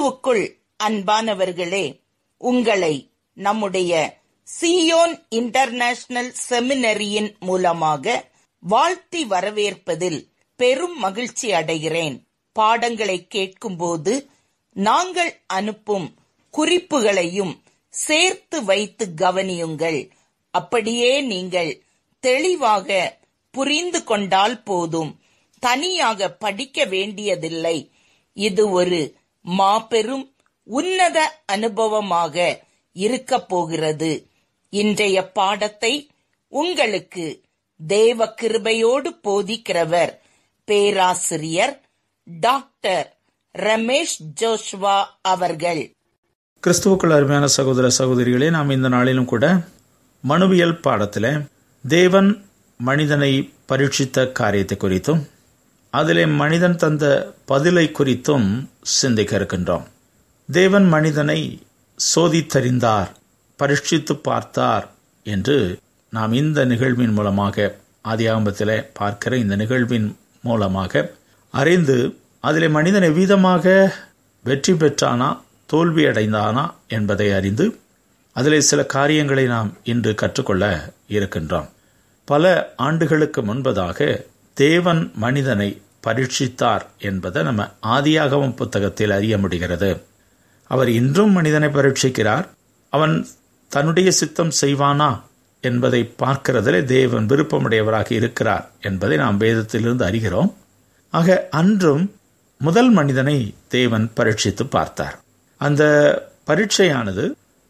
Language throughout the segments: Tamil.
கிறிஸ்துவுக்குள் அன்பானவர்களே உங்களை நம்முடைய சியோன் இன்டர்நேஷனல் செமினரியின் மூலமாக வாழ்த்தி வரவேற்பதில் பெரும் மகிழ்ச்சி அடைகிறேன் பாடங்களை கேட்கும்போது நாங்கள் அனுப்பும் குறிப்புகளையும் சேர்த்து வைத்து கவனியுங்கள் அப்படியே நீங்கள் தெளிவாக புரிந்து கொண்டால் போதும் தனியாக படிக்க வேண்டியதில்லை இது ஒரு மாபெரும் உன்னத அனுபவமாக இருக்கப் போகிறது இன்றைய பாடத்தை உங்களுக்கு தேவ கிருபையோடு போதிக்கிறவர் பேராசிரியர் டாக்டர் ரமேஷ் ஜோஷ்வா அவர்கள் கிறிஸ்துவுக்குள் அருமையான சகோதர சகோதரிகளே நாம் இந்த நாளிலும் கூட மனுவியல் பாடத்தில் தேவன் மனிதனை பரீட்சித்த காரியத்தை குறித்தும் அதிலே மனிதன் தந்த பதிலை குறித்தும் சிந்திக்க இருக்கின்றோம் தேவன் மனிதனை சோதித்தறிந்தார் பரீட்சித்து பார்த்தார் என்று நாம் இந்த நிகழ்வின் மூலமாக ஆதியாகமத்திலே பார்க்கிற இந்த நிகழ்வின் மூலமாக அறிந்து அதிலே மனிதன் எவ்விதமாக வெற்றி பெற்றானா தோல்வி அடைந்தானா என்பதை அறிந்து அதிலே சில காரியங்களை நாம் இன்று கற்றுக்கொள்ள இருக்கின்றோம் பல ஆண்டுகளுக்கு முன்பதாக தேவன் மனிதனை பரீட்சித்தார் என்பதை நம்ம ஆதியாகவும் புத்தகத்தில் அறிய முடிகிறது அவர் இன்றும் மனிதனை பரீட்சிக்கிறார் அவன் தன்னுடைய சித்தம் செய்வானா என்பதை பார்க்கிறதிலே தேவன் விருப்பமுடையவராக இருக்கிறார் என்பதை நாம் வேதத்திலிருந்து அறிகிறோம் ஆக அன்றும் முதல் மனிதனை தேவன் பரீட்சித்து பார்த்தார் அந்த பரீட்சையானது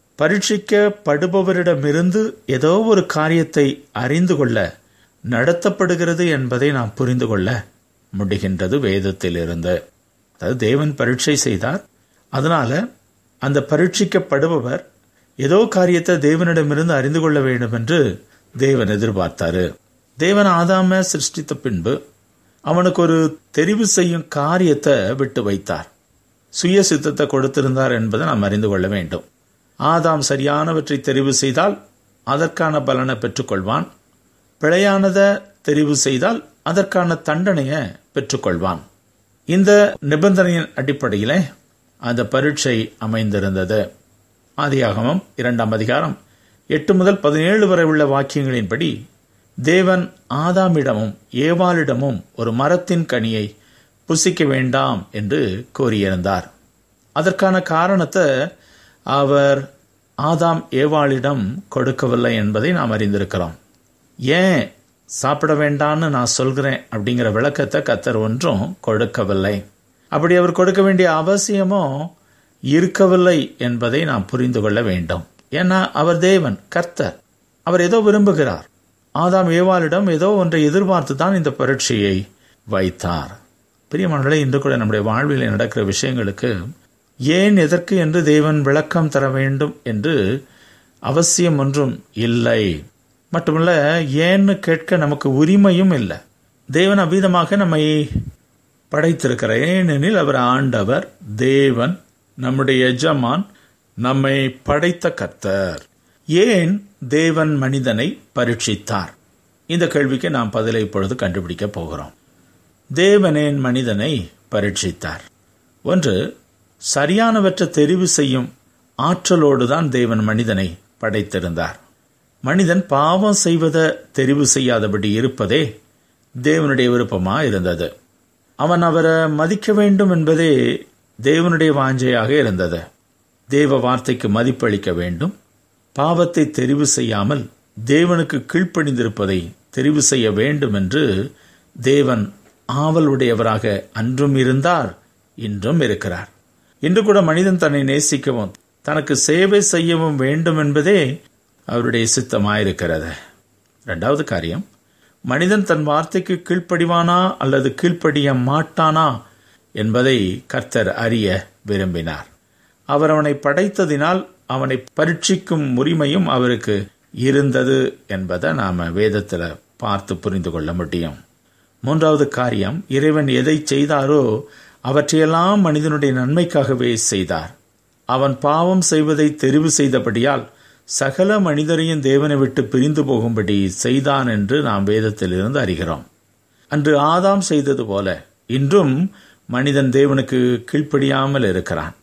பரீட்சிக்கப்படுபவரிடமிருந்து ஏதோ ஒரு காரியத்தை அறிந்து கொள்ள நடத்தப்படுகிறது என்பதை நாம் புரிந்து கொள்ள முடிகின்றது வேதத்திலிருந்து அதாவது தேவன் பரீட்சை செய்தார் அதனால அந்த பரீட்சிக்கப்படுபவர் ஏதோ காரியத்தை தேவனிடமிருந்து அறிந்து கொள்ள வேண்டும் என்று தேவன் எதிர்பார்த்தாரு தேவன் ஆதாம சிருஷ்டித்த பின்பு அவனுக்கு ஒரு தெரிவு செய்யும் காரியத்தை விட்டு வைத்தார் சுய சித்தத்தை கொடுத்திருந்தார் என்பதை நாம் அறிந்து கொள்ள வேண்டும் ஆதாம் சரியானவற்றை தெரிவு செய்தால் அதற்கான பலனை பெற்றுக்கொள்வான் பிழையானதை தெரிவு செய்தால் அதற்கான தண்டனையை பெற்றுக்கொள்வான் இந்த நிபந்தனையின் அடிப்படையிலே அந்த பரீட்சை அமைந்திருந்தது ஆதியாகமம் இரண்டாம் அதிகாரம் எட்டு முதல் பதினேழு வரை உள்ள வாக்கியங்களின்படி தேவன் ஆதாமிடமும் ஏவாளிடமும் ஒரு மரத்தின் கனியை புசிக்க வேண்டாம் என்று கூறியிருந்தார் அதற்கான காரணத்தை அவர் ஆதாம் ஏவாளிடம் கொடுக்கவில்லை என்பதை நாம் அறிந்திருக்கிறோம் ஏன் சாப்பிட வேண்டான்னு நான் சொல்கிறேன் அப்படிங்கிற விளக்கத்தை கத்தர் ஒன்றும் கொடுக்கவில்லை அப்படி அவர் கொடுக்க வேண்டிய அவசியமும் இருக்கவில்லை என்பதை நாம் புரிந்து கொள்ள வேண்டும் ஏன்னா அவர் தேவன் கர்த்தர் அவர் ஏதோ விரும்புகிறார் ஆதாம் ஏவாளிடம் ஏதோ ஒன்றை எதிர்பார்த்து தான் இந்த பரீட்சையை வைத்தார் பிரியமானவர்களே இன்று கூட நம்முடைய வாழ்வில் நடக்கிற விஷயங்களுக்கு ஏன் எதற்கு என்று தேவன் விளக்கம் தர வேண்டும் என்று அவசியம் ஒன்றும் இல்லை மட்டுமல்ல ஏன்னு கேட்க நமக்கு உரிமையும் இல்லை தேவன் அவ்விதமாக நம்மை படைத்திருக்கிறார் ஏனெனில் அவர் ஆண்டவர் தேவன் நம்முடைய எஜமான் நம்மை படைத்த கர்த்தர் ஏன் தேவன் மனிதனை பரீட்சித்தார் இந்த கேள்விக்கு நாம் பதிலை இப்பொழுது கண்டுபிடிக்க போகிறோம் தேவனேன் மனிதனை பரீட்சித்தார் ஒன்று சரியானவற்றை தெரிவு செய்யும் ஆற்றலோடு தான் தேவன் மனிதனை படைத்திருந்தார் மனிதன் பாவம் செய்வதை தெரிவு செய்யாதபடி இருப்பதே தேவனுடைய விருப்பமா இருந்தது அவன் அவரை மதிக்க வேண்டும் என்பதே தேவனுடைய வாஞ்சையாக இருந்தது தேவ வார்த்தைக்கு மதிப்பளிக்க வேண்டும் பாவத்தை தெரிவு செய்யாமல் தேவனுக்கு கீழ்ப்பணிந்திருப்பதை தெரிவு செய்ய வேண்டும் என்று தேவன் ஆவலுடையவராக அன்றும் இருந்தார் இன்றும் இருக்கிறார் இன்று கூட மனிதன் தன்னை நேசிக்கவும் தனக்கு சேவை செய்யவும் வேண்டும் என்பதே அவருடைய சித்தமாயிருக்கிறது இரண்டாவது காரியம் மனிதன் தன் வார்த்தைக்கு கீழ்ப்படிவானா அல்லது கீழ்ப்படிய மாட்டானா என்பதை கர்த்தர் அறிய விரும்பினார் அவர் அவனை படைத்ததினால் அவனை பரீட்சிக்கும் உரிமையும் அவருக்கு இருந்தது என்பதை நாம வேதத்துல பார்த்து புரிந்து கொள்ள முடியும் மூன்றாவது காரியம் இறைவன் எதை செய்தாரோ அவற்றையெல்லாம் மனிதனுடைய நன்மைக்காகவே செய்தார் அவன் பாவம் செய்வதை தெரிவு செய்தபடியால் சகல மனிதரையும் தேவனை விட்டு பிரிந்து போகும்படி செய்தான் என்று நாம் வேதத்திலிருந்து அறிகிறோம் அன்று ஆதாம் செய்தது போல இன்றும் மனிதன் தேவனுக்கு கீழ்ப்படியாமல் இருக்கிறான்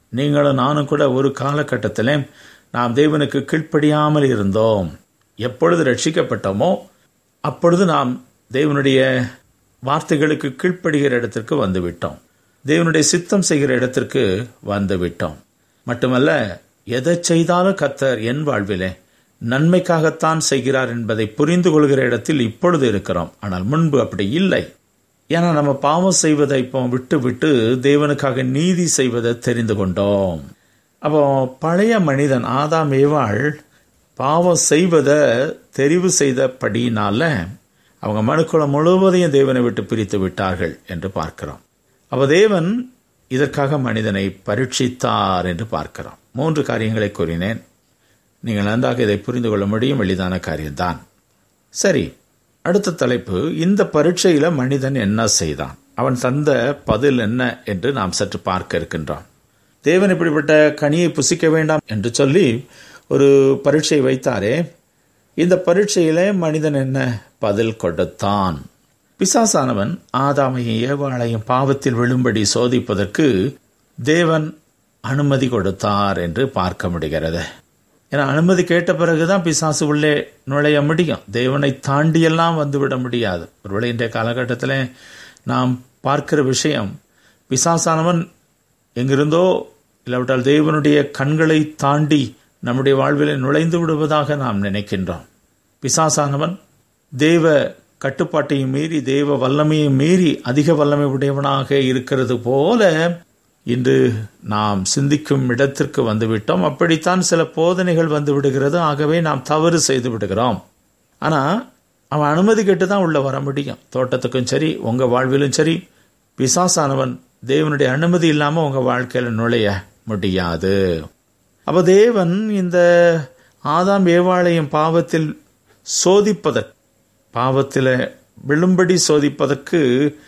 நீங்களும் நானும் கூட ஒரு காலகட்டத்தில் நாம் தேவனுக்கு கீழ்ப்படியாமல் இருந்தோம் எப்பொழுது ரட்சிக்கப்பட்டோமோ அப்பொழுது நாம் தேவனுடைய வார்த்தைகளுக்கு கீழ்ப்படுகிற இடத்திற்கு வந்துவிட்டோம் தேவனுடைய சித்தம் செய்கிற இடத்திற்கு வந்துவிட்டோம் மட்டுமல்ல எதை செய்தாலும் கத்தர் என் வாழ்விலே நன்மைக்காகத்தான் செய்கிறார் என்பதை புரிந்து கொள்கிற இடத்தில் இப்பொழுது இருக்கிறோம் ஆனால் முன்பு அப்படி இல்லை ஏன்னா நம்ம பாவம் செய்வதை இப்போ விட்டு விட்டு தேவனுக்காக நீதி செய்வதை தெரிந்து கொண்டோம் அப்போ பழைய மனிதன் ஆதாம் ஏவாள் பாவம் செய்வதை தெரிவு செய்தபடியினால அவங்க மனுக்குளம் முழுவதையும் தேவனை விட்டு பிரித்து விட்டார்கள் என்று பார்க்கிறோம் அப்போ தேவன் இதற்காக மனிதனை பரீட்சித்தார் என்று பார்க்கிறோம் மூன்று காரியங்களை கூறினேன் நீங்கள் நன்றாக இதை புரிந்து கொள்ள முடியும் எளிதான காரியம்தான் சரி அடுத்த தலைப்பு இந்த பரீட்சையில மனிதன் என்ன செய்தான் அவன் தந்த பதில் என்ன என்று நாம் சற்று பார்க்க இருக்கின்றோம் தேவன் இப்படிப்பட்ட கனியை புசிக்க வேண்டாம் என்று சொல்லி ஒரு பரீட்சை வைத்தாரே இந்த பரீட்சையில மனிதன் என்ன பதில் கொடுத்தான் பிசாசானவன் ஆதாமையும் ஏவாளையும் பாவத்தில் விழும்படி சோதிப்பதற்கு தேவன் அனுமதி கொடுத்தார் என்று பார்க்க முடிகிறது ஏன்னா அனுமதி கேட்ட பிறகுதான் பிசாசு உள்ளே நுழைய முடியும் தேவனை தாண்டியெல்லாம் வந்துவிட முடியாது ஒருவேளை இன்றைய காலகட்டத்தில் நாம் பார்க்கிற விஷயம் பிசாசானவன் எங்கிருந்தோ இல்லாவிட்டால் தேவனுடைய கண்களை தாண்டி நம்முடைய வாழ்வில் நுழைந்து விடுவதாக நாம் நினைக்கின்றோம் பிசாசானவன் தேவ கட்டுப்பாட்டையும் மீறி தேவ வல்லமையை மீறி அதிக வல்லமை உடையவனாக இருக்கிறது போல இன்று நாம் சிந்திக்கும் இடத்திற்கு வந்துவிட்டோம் அப்படித்தான் சில போதனைகள் வந்து விடுகிறது ஆகவே நாம் தவறு செய்து விடுகிறோம் ஆனா அவன் அனுமதி கேட்டு தான் உள்ள வர முடியும் தோட்டத்துக்கும் சரி உங்க வாழ்விலும் சரி பிசாசானவன் தேவனுடைய அனுமதி இல்லாம உங்க வாழ்க்கையில நுழைய முடியாது அப்ப தேவன் இந்த ஆதாம் ஏவாளையும் பாவத்தில் சோதிப்பதற்கு பாவத்தில் விழும்படி சோதிப்பதற்கு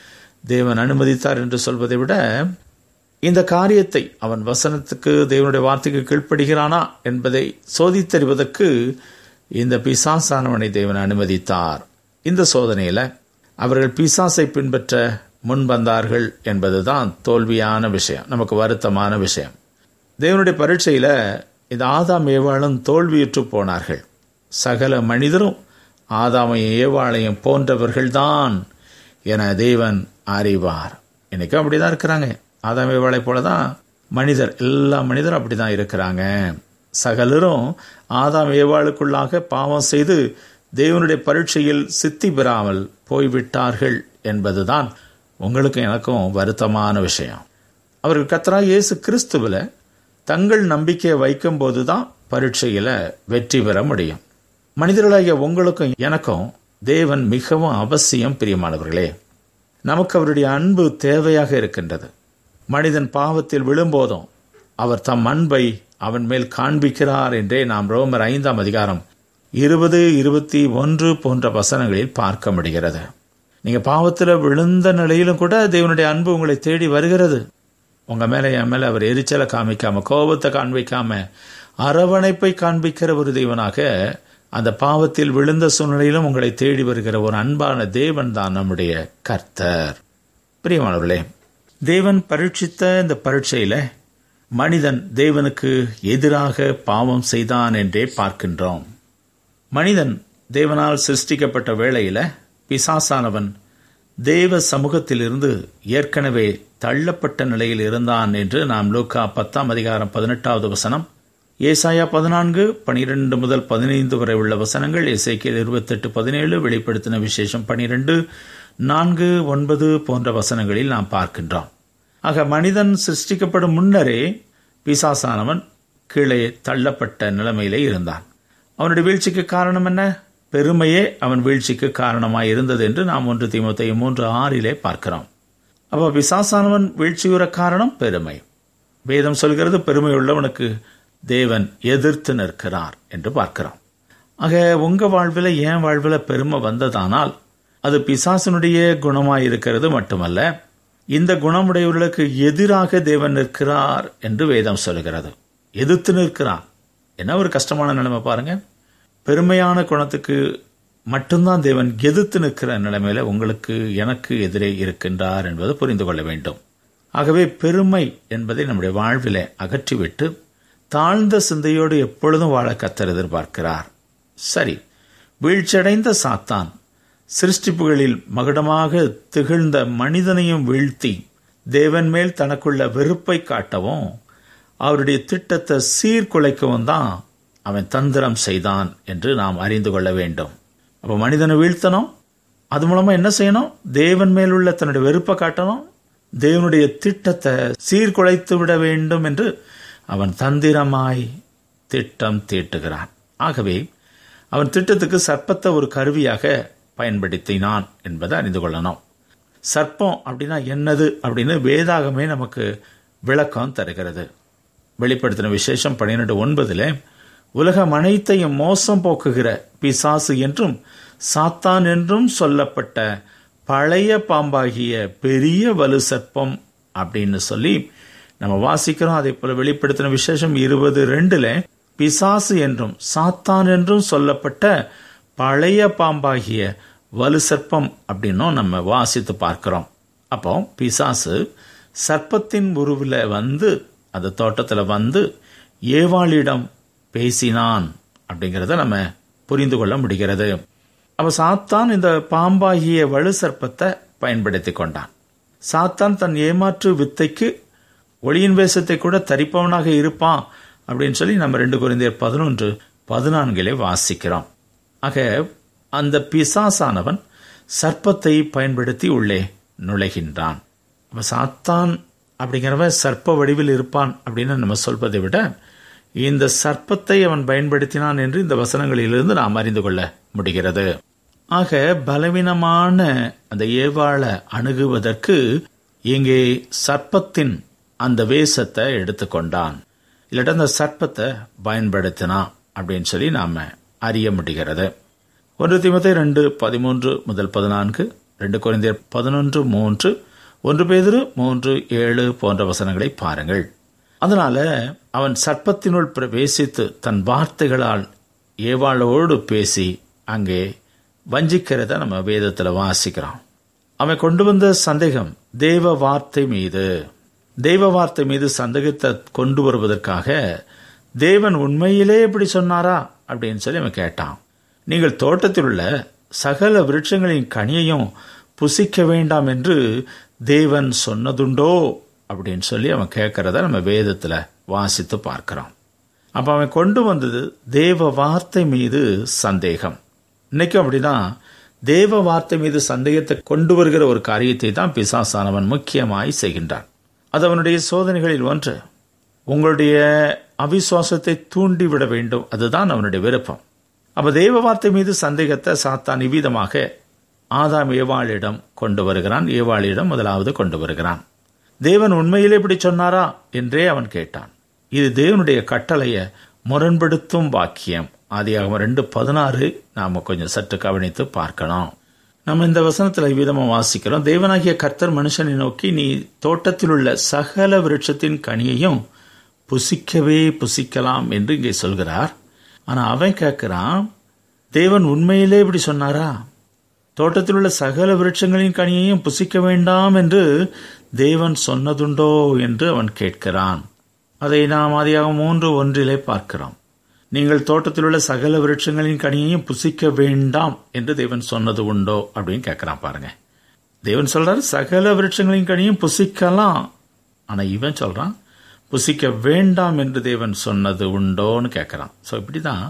தேவன் அனுமதித்தார் என்று சொல்வதை விட இந்த காரியத்தை அவன் வசனத்துக்கு தேவனுடைய வார்த்தைக்கு கீழ்ப்படுகிறானா என்பதை சோதித்தறிவதற்கு இந்த பிசாசானவனை தேவன் அனுமதித்தார் இந்த சோதனையில அவர்கள் பிசாசை பின்பற்ற முன் வந்தார்கள் என்பதுதான் தோல்வியான விஷயம் நமக்கு வருத்தமான விஷயம் தேவனுடைய பரீட்சையில இந்த ஆதாம் ஏவாளும் தோல்வியுற்று போனார்கள் சகல மனிதரும் ஆதாமையும் ஏவாளையும் போன்றவர்கள்தான் என தேவன் அறிவார் இன்னைக்கும் அப்படிதான் இருக்கிறாங்க ஆதாம் ஏவாளை போலதான் மனிதர் எல்லா மனிதரும் அப்படிதான் இருக்கிறாங்க சகலரும் ஆதாம் ஏவாளுக்குள்ளாக பாவம் செய்து தேவனுடைய பரீட்சையில் சித்தி பெறாமல் போய்விட்டார்கள் என்பதுதான் உங்களுக்கும் எனக்கும் வருத்தமான விஷயம் அவர்கள் கத்தரா இயேசு கிறிஸ்துவில தங்கள் நம்பிக்கையை வைக்கும் போதுதான் பரீட்சையில வெற்றி பெற முடியும் மனிதர்களாகிய உங்களுக்கும் எனக்கும் தேவன் மிகவும் அவசியம் பிரியமானவர்களே நமக்கு அவருடைய அன்பு தேவையாக இருக்கின்றது மனிதன் பாவத்தில் விழும்போதும் அவர் தம் அன்பை அவன் மேல் காண்பிக்கிறார் என்றே நாம் ரோமர் ஐந்தாம் அதிகாரம் இருபது இருபத்தி ஒன்று போன்ற வசனங்களில் பார்க்க முடிகிறது நீங்க பாவத்தில் விழுந்த நிலையிலும் கூட தேவனுடைய அன்பு உங்களை தேடி வருகிறது உங்க மேல என் மேல அவர் எரிச்சலை காமிக்காம கோபத்தை காண்பிக்காம அரவணைப்பை காண்பிக்கிற ஒரு தெய்வனாக அந்த பாவத்தில் விழுந்த சூழ்நிலையிலும் உங்களை தேடி வருகிற ஒரு அன்பான தேவன் தான் நம்முடைய கர்த்தர் பிரியமானவர்களே தேவன் பரீட்சித்த இந்த பரீட்சையில மனிதன் தேவனுக்கு எதிராக பாவம் செய்தான் என்றே பார்க்கின்றோம் மனிதன் தேவனால் சிருஷ்டிக்கப்பட்ட வேளையில பிசாசானவன் தேவ சமூகத்திலிருந்து ஏற்கனவே தள்ளப்பட்ட நிலையில் இருந்தான் என்று நாம் லூக்கா பத்தாம் அதிகாரம் பதினெட்டாவது வசனம் ஏசாயா பதினான்கு பனிரெண்டு முதல் பதினைந்து வரை உள்ள வசனங்கள் இசைக்கியல் இருபத்தெட்டு பதினேழு வெளிப்படுத்தின விசேஷம் பனிரெண்டு நான்கு ஒன்பது போன்ற வசனங்களில் நாம் பார்க்கின்றோம் ஆக மனிதன் சிருஷ்டிக்கப்படும் முன்னரே பிசாசானவன் கீழே தள்ளப்பட்ட நிலைமையிலே இருந்தான் அவனுடைய வீழ்ச்சிக்கு காரணம் என்ன பெருமையே அவன் வீழ்ச்சிக்கு காரணமாய் இருந்தது என்று நாம் ஒன்று திமுத்தைய மூன்று ஆறிலே பார்க்கிறோம் அப்போ பிசாசானவன் வீழ்ச்சியுற காரணம் பெருமை வேதம் சொல்கிறது பெருமை உள்ளவனுக்கு தேவன் எதிர்த்து நிற்கிறார் என்று பார்க்கிறோம் ஆக உங்க வாழ்வில் என் வாழ்வில் பெருமை வந்ததானால் அது பிசாசனுடைய குணமாய் இருக்கிறது மட்டுமல்ல இந்த குணமுடையவர்களுக்கு எதிராக தேவன் நிற்கிறார் என்று வேதம் சொல்கிறது எதிர்த்து நிற்கிறார் என்ன ஒரு கஷ்டமான நிலைமை பாருங்க பெருமையான குணத்துக்கு மட்டும்தான் தேவன் எதிர்த்து நிற்கிற நிலைமையில உங்களுக்கு எனக்கு எதிரே இருக்கின்றார் என்பது புரிந்து கொள்ள வேண்டும் ஆகவே பெருமை என்பதை நம்முடைய வாழ்விலே அகற்றிவிட்டு தாழ்ந்த சிந்தையோடு எப்பொழுதும் வாழ கத்தர் எதிர்பார்க்கிறார் சரி வீழ்ச்சியடைந்த சாத்தான் சிருஷ்டிப்புகளில் மகுடமாக திகழ்ந்த மனிதனையும் வீழ்த்தி தேவன் மேல் தனக்குள்ள வெறுப்பை காட்டவும் அவருடைய திட்டத்தை சீர்குலைக்கவும் தான் அவன் தந்திரம் செய்தான் என்று நாம் அறிந்து கொள்ள வேண்டும் அப்ப மனிதனை வீழ்த்தணும் அது மூலமா என்ன செய்யணும் தேவன் மேலுள்ள தன்னுடைய வெறுப்பை காட்டணும் தேவனுடைய திட்டத்தை சீர்குலைத்து விட வேண்டும் என்று அவன் தந்திரமாய் திட்டம் தீட்டுகிறான் ஆகவே அவன் திட்டத்துக்கு சர்ப்பத்தை ஒரு கருவியாக பயன்படுத்தினான் என்பதை அறிந்து கொள்ளணும் சர்ப்பம் அப்படின்னா என்னது அப்படின்னு வேதாகமே நமக்கு விளக்கம் தருகிறது வெளிப்படுத்தின விசேஷம் பன்னிரெண்டு ஒன்பதுல உலகம் அனைத்தையும் மோசம் போக்குகிற பிசாசு என்றும் சாத்தான் என்றும் சொல்லப்பட்ட பழைய பாம்பாகிய பெரிய வலு சர்ப்பம் அப்படின்னு சொல்லி நம்ம வாசிக்கிறோம் அதே போல வெளிப்படுத்தின விசேஷம் இருபது ரெண்டுல பிசாசு என்றும் சாத்தான் என்றும் சொல்லப்பட்ட பழைய பாம்பாகிய வலு சர்ப்பம் அப்படின்னும் நம்ம வாசித்து பார்க்கிறோம் அப்போ பிசாசு சர்ப்பத்தின் உருவில் வந்து அந்த தோட்டத்தில் வந்து ஏவாளிடம் பேசினான் அப்படிங்கிறத நம்ம புரிந்து கொள்ள முடிகிறது அப்ப சாத்தான் இந்த பாம்பாகிய வலு சர்ப்பத்தை பயன்படுத்தி கொண்டான் சாத்தான் தன் ஏமாற்று வித்தைக்கு ஒளியின் வேஷத்தை கூட தரிப்பவனாக இருப்பான் அப்படின்னு சொல்லி நம்ம ரெண்டு குறைந்தர் பதினொன்று பதினான்கிலே வாசிக்கிறோம் ஆக அந்த பிசாசானவன் சர்ப்பத்தை பயன்படுத்தி உள்ளே நுழைகின்றான் அப்ப சாத்தான் அப்படிங்கிறவன் சர்ப்ப வடிவில் இருப்பான் அப்படின்னு நம்ம சொல்வதை விட இந்த சர்ப்பத்தை அவன் பயன்படுத்தினான் என்று இந்த வசனங்களிலிருந்து நாம் அறிந்து கொள்ள முடிகிறது ஆக பலவீனமான அந்த ஏவாள அணுகுவதற்கு இங்கே சர்ப்பத்தின் அந்த வேஷத்தை எடுத்துக்கொண்டான் இல்லாட்ட அந்த சர்ப்பத்தை பயன்படுத்தினான் அப்படின்னு சொல்லி நாம அறிய முடிகிறது ஒன்று திமுத்தை ரெண்டு பதிமூன்று முதல் பதினான்கு ரெண்டு குறைந்தர் பதினொன்று மூன்று ஒன்று பேதிரு மூன்று ஏழு போன்ற வசனங்களை பாருங்கள் அதனால அவன் சர்ப்பத்தினுள் பிரவேசித்து தன் வார்த்தைகளால் ஏவாளோடு பேசி அங்கே வஞ்சிக்கிறத நம்ம வேதத்தில் வாசிக்கிறோம் அவன் கொண்டு வந்த சந்தேகம் தேவ வார்த்தை மீது தெய்வ வார்த்தை மீது சந்தேகத்தை கொண்டு வருவதற்காக தேவன் உண்மையிலே இப்படி சொன்னாரா அப்படின்னு சொல்லி அவன் கேட்டான் நீங்கள் தோட்டத்தில் உள்ள சகல விருட்சங்களின் கனியையும் புசிக்க வேண்டாம் என்று தேவன் சொன்னதுண்டோ அப்படின்னு சொல்லி அவன் கேட்கறத நம்ம வேதத்துல வாசித்து பார்க்கிறோம் அப்ப அவன் கொண்டு வந்தது தேவ வார்த்தை மீது சந்தேகம் இன்னைக்கும் அப்படிதான் தேவ வார்த்தை மீது சந்தேகத்தை கொண்டு வருகிற ஒரு காரியத்தை தான் பிசாசானவன் முக்கியமாய் செய்கின்றான் அது அவனுடைய சோதனைகளில் ஒன்று உங்களுடைய அவிசுவாசத்தை தூண்டிவிட வேண்டும் அதுதான் அவனுடைய விருப்பம் அப்ப தேவ வார்த்தை மீது சந்தேகத்தை சாத்தான் இவ்விதமாக ஆதாம் ஏவாளிடம் கொண்டு வருகிறான் ஏவாளிடம் முதலாவது கொண்டு வருகிறான் தேவன் உண்மையிலே இப்படி சொன்னாரா என்றே அவன் கேட்டான் இது தேவனுடைய கட்டளைய முரண்படுத்தும் வாக்கியம் ஆதியாகவும் ரெண்டு பதினாறு நாம கொஞ்சம் சற்று கவனித்து பார்க்கணும் நம்ம இந்த வசனத்துல விதமா வாசிக்கிறோம் தேவனாகிய கர்த்தர் மனுஷனை நோக்கி நீ தோட்டத்தில் உள்ள சகல விருட்சத்தின் கனியையும் புசிக்கவே புசிக்கலாம் என்று இங்கே சொல்கிறார் ஆனா அவன் கேட்கிறான் தேவன் உண்மையிலே இப்படி சொன்னாரா தோட்டத்தில் உள்ள சகல விருட்சங்களின் கனியையும் புசிக்க வேண்டாம் என்று தேவன் சொன்னதுண்டோ என்று அவன் கேட்கிறான் அதை நாம் அதியாக மூன்று ஒன்றிலே பார்க்கிறோம் நீங்கள் தோட்டத்தில் உள்ள சகல விருட்சங்களின் கனியையும் புசிக்க வேண்டாம் என்று தேவன் சொன்னது உண்டோ அப்படின்னு கேட்கிறான் பாருங்க தேவன் சொல்றாரு சகல விருட்சங்களின் கனியும் புசிக்கலாம் ஆனா இவன் சொல்றான் புசிக்க வேண்டாம் என்று தேவன் சொன்னது உண்டோன்னு கேட்கிறான் ஸோ இப்படிதான்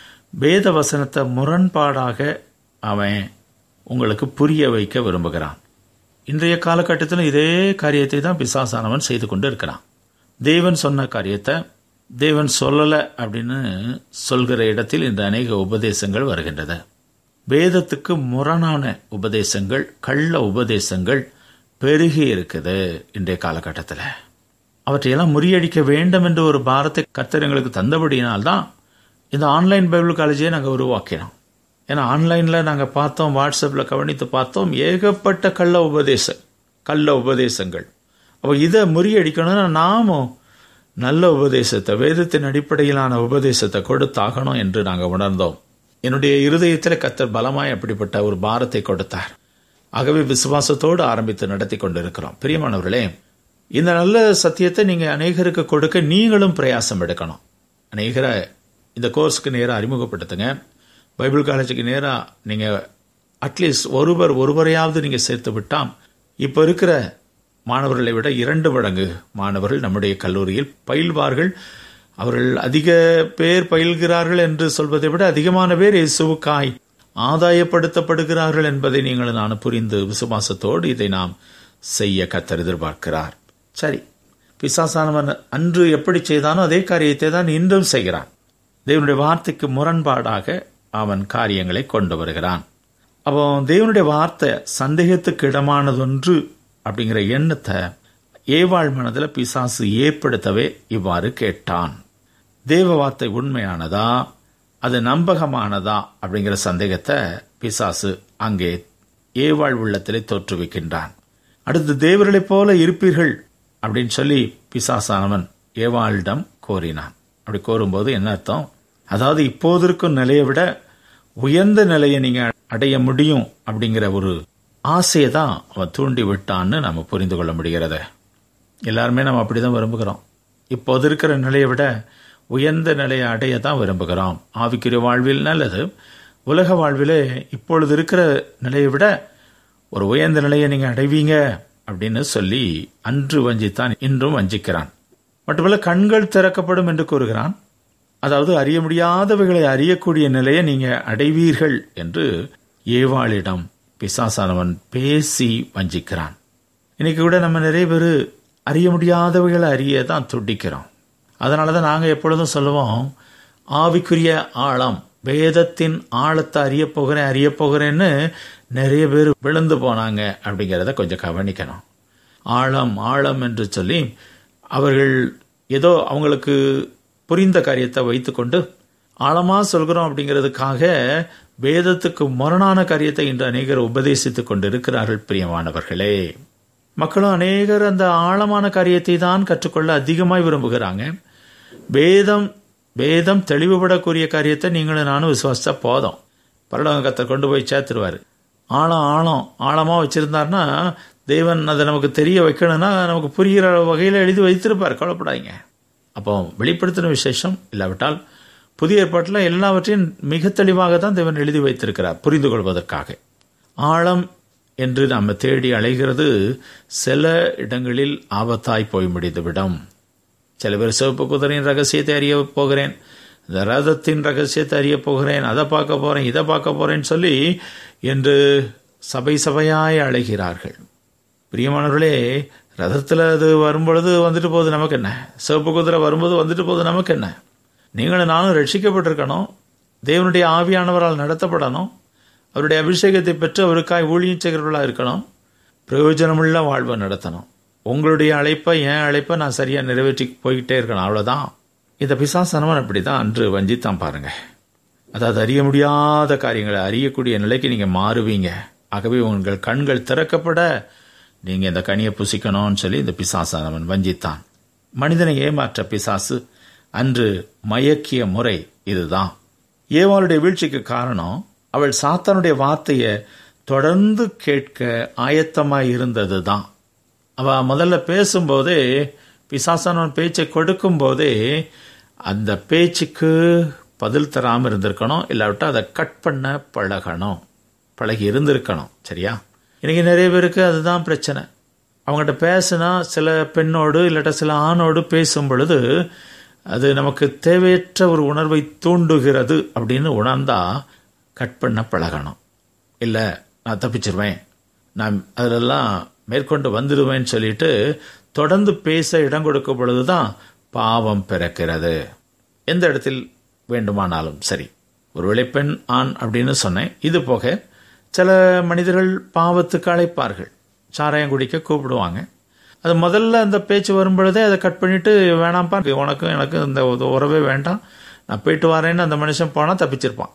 வேத வசனத்தை முரண்பாடாக அவன் உங்களுக்கு புரிய வைக்க விரும்புகிறான் இன்றைய காலகட்டத்தில் இதே காரியத்தை தான் பிசாசானவன் செய்து கொண்டு இருக்கிறான் தேவன் சொன்ன காரியத்தை தேவன் சொல்லல அப்படின்னு சொல்கிற இடத்தில் இந்த அநேக உபதேசங்கள் வருகின்றது வேதத்துக்கு முரணான உபதேசங்கள் கள்ள உபதேசங்கள் பெருகி இருக்குது இன்றைய காலகட்டத்தில் அவற்றையெல்லாம் முறியடிக்க வேண்டும் என்று ஒரு பாரத்தை கர்த்தர் எங்களுக்கு தந்தபடியினால்தான் இந்த ஆன்லைன் பைபிள் காலேஜையே நாங்கள் உருவாக்கினோம் ஏன்னா ஆன்லைனில் நாங்கள் பார்த்தோம் வாட்ஸ்அப்பில் கவனித்து பார்த்தோம் ஏகப்பட்ட கள்ள உபதேசம் கள்ள உபதேசங்கள் அப்போ இதை முறியடிக்கணும்னா நாமும் நல்ல உபதேசத்தை வேதத்தின் அடிப்படையிலான உபதேசத்தை கொடுத்தாகணும் என்று நாங்கள் உணர்ந்தோம் என்னுடைய இருதயத்தில் கத்தர் பலமாய் அப்படிப்பட்ட ஒரு பாரத்தை கொடுத்தார் ஆகவே விசுவாசத்தோடு ஆரம்பித்து நடத்தி கொண்டிருக்கிறோம் பிரியமானவர்களே இந்த நல்ல சத்தியத்தை நீங்க அநேகருக்கு கொடுக்க நீங்களும் பிரயாசம் எடுக்கணும் அநேகரை இந்த கோர்ஸுக்கு நேராக அறிமுகப்படுத்துங்க பைபிள் காலேஜுக்கு நேராக நீங்க அட்லீஸ்ட் ஒருவர் ஒருவரையாவது நீங்க சேர்த்து விட்டாம் இப்ப இருக்கிற மாணவர்களை விட இரண்டு மடங்கு மாணவர்கள் நம்முடைய கல்லூரியில் பயில்வார்கள் அவர்கள் அதிக பேர் பயில்கிறார்கள் என்று சொல்வதை விட அதிகமான பேர் இயேசுவுக்காய் ஆதாயப்படுத்தப்படுகிறார்கள் என்பதை நீங்கள் நான் புரிந்து விசுவாசத்தோடு இதை நாம் செய்ய கத்தர் எதிர்பார்க்கிறார் சரி பிசாசானவன் அன்று எப்படி செய்தானோ அதே காரியத்தை தான் இன்றும் செய்கிறான் தேவனுடைய வார்த்தைக்கு முரண்பாடாக அவன் காரியங்களை கொண்டு வருகிறான் அப்போ தேவனுடைய வார்த்தை சந்தேகத்துக்கு இடமானதொன்று அப்படிங்கிற எண்ணத்தை ஏவாள் மனதில் பிசாசு ஏற்படுத்தவே இவ்வாறு கேட்டான் தேவ வார்த்தை உண்மையானதா அது நம்பகமானதா அப்படிங்கிற சந்தேகத்தை பிசாசு அங்கே ஏவாள் உள்ளத்திலே தோற்றுவிக்கின்றான் அடுத்து தேவர்களைப் போல இருப்பீர்கள் அப்படின்னு சொல்லி பிசாசானவன் ஏவாளிடம் கோரினான் அப்படி கோரும்போது என்ன அர்த்தம் அதாவது இப்போது இருக்கும் நிலையை விட உயர்ந்த நிலையை நீங்க அடைய முடியும் அப்படிங்கிற ஒரு ஆசையை தான் அவன் தூண்டி விட்டான்னு நம்ம புரிந்து கொள்ள முடிகிறது எல்லாருமே நம்ம அப்படிதான் விரும்புகிறோம் இப்போது இருக்கிற நிலையை விட உயர்ந்த நிலையை அடைய தான் விரும்புகிறோம் ஆவிக்குரிய வாழ்வில் நல்லது உலக வாழ்விலே இப்பொழுது இருக்கிற நிலையை விட ஒரு உயர்ந்த நிலையை நீங்க அடைவீங்க அப்படின்னு சொல்லி அன்று வஞ்சித்தான் இன்றும் வஞ்சிக்கிறான் மட்டுமல்ல கண்கள் திறக்கப்படும் என்று கூறுகிறான் அதாவது அறிய முடியாதவைகளை அறியக்கூடிய நிலையை நீங்க அடைவீர்கள் என்று ஏவாளிடம் பிசாசானவன் பேசி வஞ்சிக்கிறான் இன்னைக்கு கூட நம்ம நிறைய பேர் அறிய முடியாதவைகளை அறிய தான் துடிக்கிறோம் அதனால தான் நாங்கள் எப்பொழுதும் சொல்லுவோம் ஆவிக்குரிய ஆழம் வேதத்தின் ஆழத்தை அறிய போகிறேன் அறிய போகிறேன்னு நிறைய பேர் விழுந்து போனாங்க அப்படிங்கிறத கொஞ்சம் கவனிக்கணும் ஆழம் ஆழம் என்று சொல்லி அவர்கள் ஏதோ அவங்களுக்கு புரிந்த காரியத்தை வைத்துக்கொண்டு ஆழமா சொல்கிறோம் அப்படிங்கிறதுக்காக வேதத்துக்கு முரணான காரியத்தை இன்று அநேகர் உபதேசித்துக் கொண்டிருக்கிறார்கள் பிரியமானவர்களே மக்களும் அநேகர் அந்த ஆழமான காரியத்தை தான் கற்றுக்கொள்ள அதிகமாய் விரும்புகிறாங்க வேதம் வேதம் தெளிவுபடக்கூடிய காரியத்தை நீங்களும் நானும் விசுவாசிச்சா போதும் பரலோக கத்தை கொண்டு போய் சேர்த்துருவாரு ஆழம் ஆழம் ஆழமா வச்சிருந்தாருன்னா தேவன் அதை நமக்கு தெரிய வைக்கணும்னா நமக்கு புரிகிற வகையில் எழுதி வைத்திருப்பார் கவலைப்படாதீங்க அப்போ வெளிப்படுத்தின விசேஷம் இல்லாவிட்டால் புதிய ஏற்பாட்டில் எல்லாவற்றையும் மிக தெளிவாக தான் தேவன் எழுதி வைத்திருக்கிறார் புரிந்து கொள்வதற்காக ஆழம் என்று நாம் தேடி அலைகிறது சில இடங்களில் ஆபத்தாய் போய் முடிந்துவிடும் சில பேர் சிவப்பு குதிரையின் ரகசியத்தை அறிய போகிறேன் இந்த ரதத்தின் ரகசியத்தை அறிய போகிறேன் அதை பார்க்க போறேன் இதை பார்க்க போறேன்னு சொல்லி என்று சபை சபையாய் அழைகிறார்கள் பிரியமானவர்களே ரதத்தில் அது வரும்பொழுது வந்துட்டு போகுது நமக்கு என்ன சிவப்பு குதிரை வரும்போது வந்துட்டு போகுது நமக்கு என்ன நீங்களும் நானும் ரட்சிக்கப்பட்டிருக்கணும் தேவனுடைய ஆவியானவரால் நடத்தப்படணும் அவருடைய அபிஷேகத்தை பெற்று அவருக்காய் ஊழியம் செய்கிறவர்களாக இருக்கணும் பிரயோஜனமுள்ள வாழ்வை நடத்தணும் உங்களுடைய அழைப்பை என் அழைப்பை நான் சரியாக நிறைவேற்றி போய்கிட்டே இருக்கணும் அவ்வளோதான் இந்த பிசாசனவன் அப்படி தான் அன்று வஞ்சித்தான் பாருங்க அதாவது அறிய முடியாத காரியங்களை அறியக்கூடிய நிலைக்கு நீங்கள் மாறுவீங்க ஆகவே உங்கள் கண்கள் திறக்கப்பட நீங்கள் இந்த கனியை புசிக்கணும்னு சொல்லி இந்த பிசாசானவன் வஞ்சித்தான் மனிதனை ஏமாற்ற பிசாசு அன்று மயக்கிய முறை இதுதான் ஏவாளுடைய வீழ்ச்சிக்கு காரணம் அவள் சாத்தானுடைய வார்த்தையை தொடர்ந்து கேட்க ஆயத்தமாய் இருந்தது தான் அவ முதல்ல பேசும்போதே பிசாசானவன் பேச்சை கொடுக்கும் போதே அந்த பேச்சுக்கு பதில் தராமல் இருந்திருக்கணும் இல்லாவிட்டா அதை கட் பண்ண பழகணும் பழகி இருந்திருக்கணும் சரியா இன்னைக்கு நிறைய பேருக்கு அதுதான் பிரச்சனை அவங்ககிட்ட பேசுனா சில பெண்ணோடு இல்லாட்ட சில ஆணோடு பேசும் பொழுது அது நமக்கு தேவையற்ற ஒரு உணர்வை தூண்டுகிறது அப்படின்னு உணர்ந்தா கட் பண்ண பழகணும் இல்லை நான் தப்பிச்சிருவேன் நான் அதிலெல்லாம் மேற்கொண்டு வந்துடுவேன்னு சொல்லிட்டு தொடர்ந்து பேச இடம் கொடுக்கும் பொழுதுதான் பாவம் பிறக்கிறது எந்த இடத்தில் வேண்டுமானாலும் சரி ஒருவேளை பெண் ஆண் அப்படின்னு சொன்னேன் இது போக சில மனிதர்கள் பாவத்துக்கு அழைப்பார்கள் சாராயம் குடிக்க கூப்பிடுவாங்க அது முதல்ல அந்த பேச்சு வரும் பொழுதே அதை கட் பண்ணிட்டு வேணாம்ப்பா உனக்கும் எனக்கும் இந்த உறவே வேண்டாம் நான் போயிட்டு வரேன்னு அந்த மனுஷன் போனால் தப்பிச்சிருப்பான்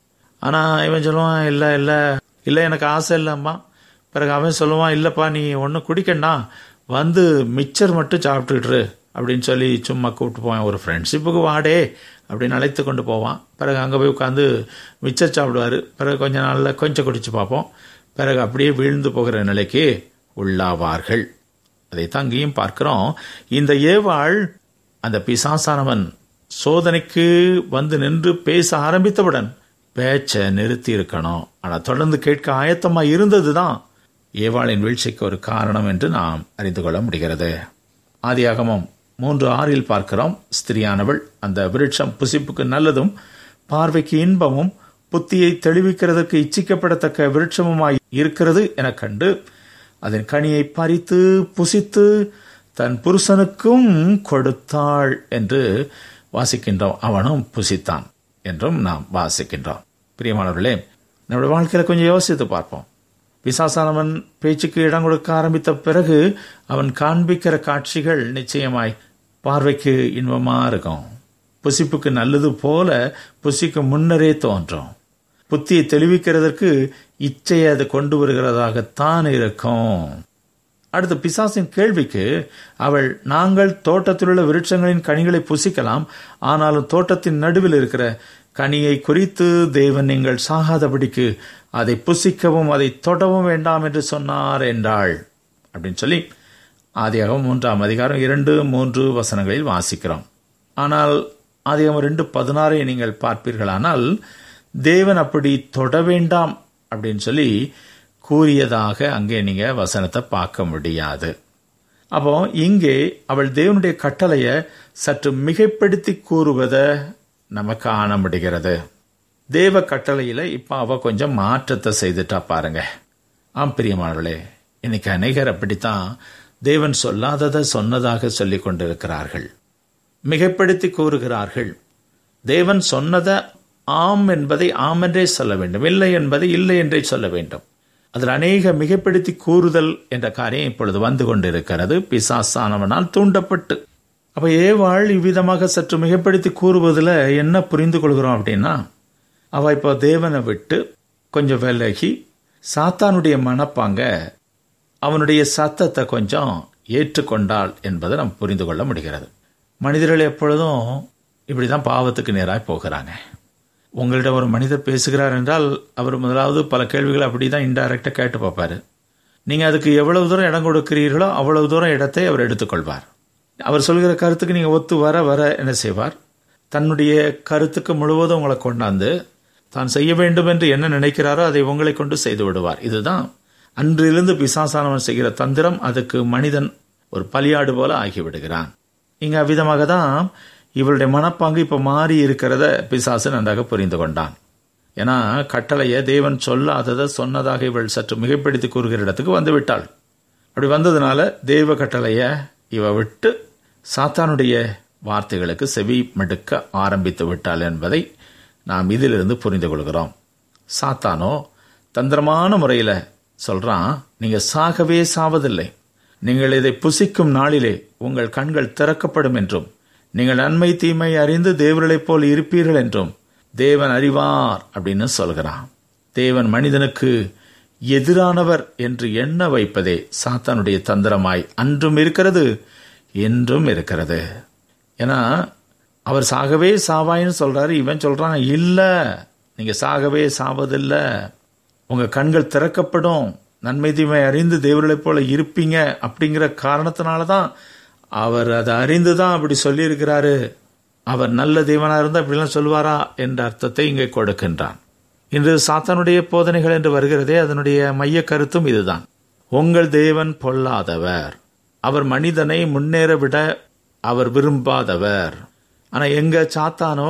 ஆனால் இவன் சொல்லுவான் இல்லை இல்லை இல்லை எனக்கு ஆசை இல்லைம்மா பிறகு அவன் சொல்லுவான் இல்லைப்பா நீ ஒன்றும் குடிக்கண்டா வந்து மிச்சர் மட்டும் சாப்பிட்டுட்டு அப்படின்னு சொல்லி சும்மா கூப்பிட்டு போவேன் ஒரு ஃப்ரெண்ட்ஷிப்புக்கு வாடே அப்படின்னு அழைத்து கொண்டு போவான் பிறகு அங்கே போய் உட்காந்து மிச்சர் சாப்பிடுவார் பிறகு கொஞ்ச நாளில் கொஞ்சம் குடிச்சு பார்ப்போம் பிறகு அப்படியே வீழ்ந்து போகிற நிலைக்கு உள்ளாவார்கள் அதை தங்கியும் பார்க்கிறோம் இந்த ஏவாள் அந்த பிசாசானவன் சோதனைக்கு வந்து நின்று பேச ஆரம்பித்தவுடன் பேச்ச நிறுத்தி இருக்கணும் ஆனா தொடர்ந்து கேட்க ஆயத்தமா இருந்ததுதான் ஏவாளின் வீழ்ச்சிக்கு ஒரு காரணம் என்று நாம் அறிந்து கொள்ள முடிகிறது ஆதியாகமம் மூன்று ஆறில் பார்க்கிறோம் ஸ்திரியானவள் அந்த விருட்சம் புசிப்புக்கு நல்லதும் பார்வைக்கு இன்பமும் புத்தியை தெளிவிக்கிறதற்கு இச்சிக்கப்படத்தக்க விருட்சமுமாய் இருக்கிறது என கண்டு அதன் கனியை பறித்து புசித்து தன் புருஷனுக்கும் கொடுத்தாள் என்று வாசிக்கின்றோம் அவனும் புசித்தான் என்றும் நாம் வாசிக்கின்றோம் பிரியமானவர்களே நம்முடைய வாழ்க்கையில கொஞ்சம் யோசித்து பார்ப்போம் பிசாசானவன் பேச்சுக்கு இடம் கொடுக்க ஆரம்பித்த பிறகு அவன் காண்பிக்கிற காட்சிகள் நிச்சயமாய் பார்வைக்கு இன்பமா இருக்கும் புசிப்புக்கு நல்லது போல புசிக்கு முன்னரே தோன்றும் புத்தியை தெளிவிக்கிறதற்கு இச்சையை அது கொண்டு வருகிறதாகத்தான் இருக்கும் அடுத்து பிசாசின் கேள்விக்கு அவள் நாங்கள் தோட்டத்தில் உள்ள விருட்சங்களின் கனிகளை புசிக்கலாம் ஆனாலும் தோட்டத்தின் நடுவில் இருக்கிற கனியை குறித்து தேவன் நீங்கள் சாகாதபடிக்கு அதை புசிக்கவும் அதை தொடவும் வேண்டாம் என்று சொன்னார் என்றாள் அப்படின்னு சொல்லி ஆதியாகம் மூன்றாம் அதிகாரம் இரண்டு மூன்று வசனங்களில் வாசிக்கிறோம் ஆனால் ஆதியாகம் ரெண்டு பதினாறை நீங்கள் பார்ப்பீர்களானால் தேவன் அப்படி தொட வேண்டாம் அப்படின்னு சொல்லி கூறியதாக அங்கே நீங்க வசனத்தை பார்க்க முடியாது அப்போ இங்கே அவள் தேவனுடைய கட்டளைய சற்று மிகைப்படுத்தி கூறுவதை நம்ம காண முடிகிறது தேவ கட்டளையில இப்ப அவ கொஞ்சம் மாற்றத்தை செய்துட்டா பாருங்க ஆம் பிரியமானவர்களே இன்னைக்கு அநேகர் அப்படித்தான் தேவன் சொல்லாததை சொன்னதாக சொல்லிக் கொண்டிருக்கிறார்கள் மிகைப்படுத்தி கூறுகிறார்கள் தேவன் சொன்னதை ஆம் என்பதை ஆம் என்றே சொல்ல வேண்டும் இல்லை என்பதை இல்லை என்றே சொல்ல வேண்டும் அதில் அநேக மிகைப்படுத்தி கூறுதல் என்ற காரியம் இப்பொழுது வந்து கொண்டிருக்கிறது பிசாசானவனால் தூண்டப்பட்டு அப்ப ஏவாள் இவ்விதமாக சற்று மிகைப்படுத்தி கூறுவதில் என்ன புரிந்து கொள்கிறோம் அப்படின்னா அவ இப்போ தேவனை விட்டு கொஞ்சம் விலகி சாத்தானுடைய மனப்பாங்க அவனுடைய சத்தத்தை கொஞ்சம் ஏற்றுக்கொண்டாள் என்பதை நாம் புரிந்து கொள்ள முடிகிறது மனிதர்கள் எப்பொழுதும் இப்படிதான் பாவத்துக்கு நேராய் போகிறாங்க உங்களிடம் ஒரு மனிதர் பேசுகிறார் என்றால் அவர் முதலாவது பல கேள்விகளை அப்படி தான் இன்டைரக்டாக கேட்டு பார்ப்பாரு நீங்கள் அதுக்கு எவ்வளவு தூரம் இடம் கொடுக்கிறீர்களோ அவ்வளவு தூரம் இடத்தை அவர் எடுத்துக்கொள்வார் அவர் சொல்கிற கருத்துக்கு நீங்கள் ஒத்து வர வர என்ன செய்வார் தன்னுடைய கருத்துக்கு முழுவதும் உங்களை கொண்டாந்து தான் செய்ய வேண்டும் என்று என்ன நினைக்கிறாரோ அதை உங்களை கொண்டு செய்து விடுவார் இதுதான் அன்றிலிருந்து பிசாசானவன் செய்கிற தந்திரம் அதுக்கு மனிதன் ஒரு பலியாடு போல ஆகிவிடுகிறான் இங்க அவ்விதமாக தான் இவளுடைய மனப்பாங்கு இப்ப மாறி இருக்கிறத பிசாசு நன்றாக புரிந்து கொண்டான் ஏன்னா கட்டளைய தேவன் சொல்லாததை சொன்னதாக இவள் சற்று மிகைப்படுத்தி கூறுகிற இடத்துக்கு வந்து விட்டாள் அப்படி வந்ததுனால தேவ கட்டளைய இவ விட்டு சாத்தானுடைய வார்த்தைகளுக்கு செவி மடுக்க ஆரம்பித்து விட்டாள் என்பதை நாம் இதிலிருந்து புரிந்து கொள்கிறோம் சாத்தானோ தந்திரமான முறையில சொல்றான் நீங்க சாகவே சாவதில்லை நீங்கள் இதை புசிக்கும் நாளிலே உங்கள் கண்கள் திறக்கப்படும் என்றும் நீங்கள் நன்மை தீமை அறிந்து தேவர்களைப் போல் இருப்பீர்கள் என்றும் தேவன் அறிவார் அப்படின்னு சொல்கிறான் தேவன் மனிதனுக்கு எதிரானவர் என்று எண்ண வைப்பதே சாத்தானுடைய தந்திரமாய் அன்றும் இருக்கிறது என்றும் இருக்கிறது ஏன்னா அவர் சாகவே சாவாயின்னு சொல்றாரு இவன் சொல்றான் இல்ல நீங்க சாகவே சாவதில்லை உங்க கண்கள் திறக்கப்படும் நன்மை தீமை அறிந்து தேவர்களைப் போல இருப்பீங்க அப்படிங்கிற காரணத்தினால தான் அவர் அதை அறிந்து தான் அப்படி சொல்லியிருக்கிறாரு அவர் நல்ல தேவனா இருந்தால் இப்படிலாம் சொல்வாரா என்ற அர்த்தத்தை இங்கே கொடுக்கின்றான் இன்று சாத்தானுடைய போதனைகள் என்று வருகிறதே அதனுடைய மைய கருத்தும் இதுதான் உங்கள் தேவன் பொல்லாதவர் அவர் மனிதனை முன்னேற விட அவர் விரும்பாதவர் ஆனா எங்க சாத்தானோ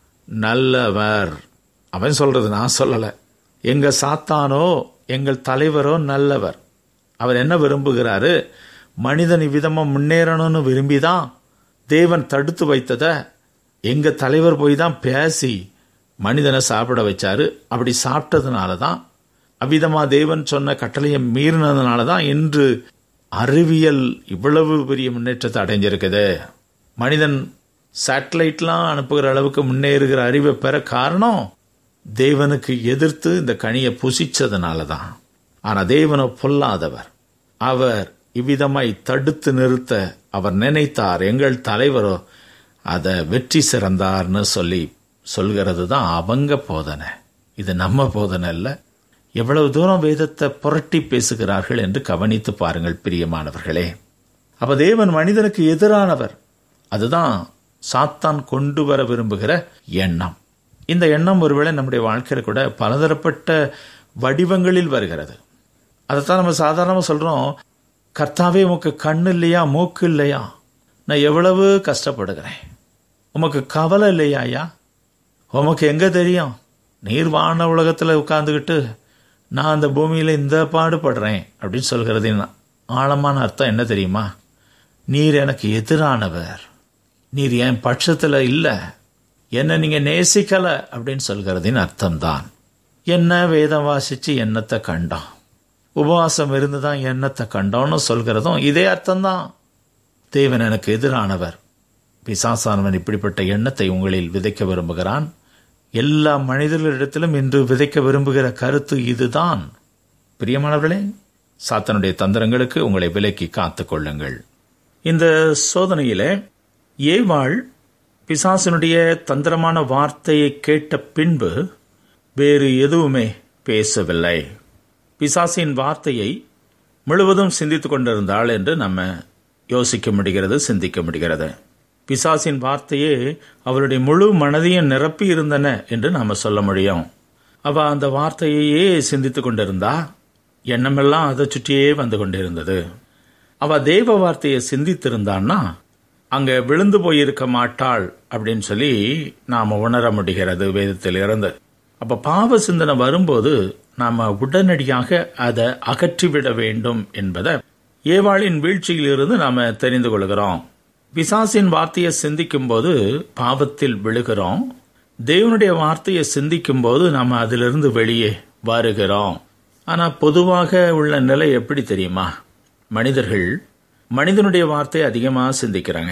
நல்லவர் அவன் சொல்றது நான் சொல்லல எங்க சாத்தானோ எங்கள் தலைவரோ நல்லவர் அவர் என்ன விரும்புகிறாரு மனிதன் இவ்விதமா முன்னேறணும்னு விரும்பிதான் தேவன் தடுத்து வைத்தத எங்க தலைவர் போய் தான் பேசி மனிதனை சாப்பிட வச்சாரு அப்படி சாப்பிட்டதுனால தான் அவ்விதமா தேவன் சொன்ன கட்டளையை மீறினதுனால தான் இன்று அறிவியல் இவ்வளவு பெரிய முன்னேற்றத்தை அடைஞ்சிருக்குது மனிதன் சேட்டலைட்லாம் அனுப்புகிற அளவுக்கு முன்னேறுகிற அறிவை பெற காரணம் தேவனுக்கு எதிர்த்து இந்த கனியை புசிச்சதுனால தான் ஆனா தேவனோ பொல்லாதவர் அவர் இவ்விதமாய் தடுத்து நிறுத்த அவர் நினைத்தார் எங்கள் தலைவரோ அதை வெற்றி சிறந்தார்னு சொல்லி சொல்கிறது தான் அவங்க போதனை இது நம்ம போதனை இல்லை எவ்வளவு தூரம் வேதத்தை புரட்டி பேசுகிறார்கள் என்று கவனித்து பாருங்கள் பிரியமானவர்களே அப்ப தேவன் மனிதனுக்கு எதிரானவர் அதுதான் சாத்தான் கொண்டு வர விரும்புகிற எண்ணம் இந்த எண்ணம் ஒருவேளை நம்முடைய வாழ்க்கையில கூட பலதரப்பட்ட வடிவங்களில் வருகிறது அதைத்தான் நம்ம சாதாரணமாக சொல்றோம் கர்த்தாவே உமக்கு கண்ணு இல்லையா மூக்கு இல்லையா நான் எவ்வளவு கஷ்டப்படுகிறேன் உமக்கு கவலை இல்லையா ஐயா உமக்கு எங்க தெரியும் நீர் வான உலகத்தில் உட்கார்ந்துக்கிட்டு நான் அந்த பூமியில் இந்த பாடுபடுறேன் அப்படின்னு சொல்கிறதின் ஆழமான அர்த்தம் என்ன தெரியுமா நீர் எனக்கு எதிரானவர் நீர் என் பட்சத்தில் இல்லை என்ன நீங்க நேசிக்கல அப்படின்னு சொல்கிறதின் அர்த்தம்தான் என்ன வேதம் வாசிச்சு எண்ணத்தை கண்டோம் உபவாசம் இருந்து தான் எண்ணத்தை கண்டோம்னு சொல்கிறதும் இதே அர்த்தம்தான் தேவன் எனக்கு எதிரானவர் பிசாசானவன் இப்படிப்பட்ட எண்ணத்தை உங்களில் விதைக்க விரும்புகிறான் எல்லா மனிதர்களிடத்திலும் இன்று விதைக்க விரும்புகிற கருத்து இதுதான் பிரியமானவர்களே சாத்தனுடைய தந்திரங்களுக்கு உங்களை விலக்கி காத்துக் கொள்ளுங்கள் இந்த சோதனையில ஏவாள் பிசாசனுடைய தந்திரமான வார்த்தையை கேட்ட பின்பு வேறு எதுவுமே பேசவில்லை பிசாசின் வார்த்தையை முழுவதும் சிந்தித்துக் கொண்டிருந்தாள் என்று நம்ம யோசிக்க முடிகிறது சிந்திக்க முடிகிறது பிசாசின் வார்த்தையே அவளுடைய முழு மனதையும் நிரப்பி இருந்தன என்று நாம சொல்ல முடியும் அவ அந்த வார்த்தையையே சிந்தித்துக் கொண்டிருந்தா எண்ணமெல்லாம் அதை சுற்றியே வந்து கொண்டிருந்தது அவ தேவ வார்த்தையை சிந்தித்திருந்தான்னா அங்க விழுந்து போயிருக்க மாட்டாள் அப்படின்னு சொல்லி நாம உணர முடிகிறது வேதத்தில் இருந்து அப்ப பாவ சிந்தனை வரும்போது நாம உடனடியாக அதை அகற்றிவிட வேண்டும் என்பதை ஏவாளின் வீழ்ச்சியில் இருந்து நாம தெரிந்து கொள்கிறோம் பிசாசின் வார்த்தையை சிந்திக்கும் போது பாவத்தில் விழுகிறோம் தேவனுடைய வார்த்தையை சிந்திக்கும் போது நாம அதிலிருந்து வெளியே வருகிறோம் ஆனா பொதுவாக உள்ள நிலை எப்படி தெரியுமா மனிதர்கள் மனிதனுடைய வார்த்தையை அதிகமாக சிந்திக்கிறாங்க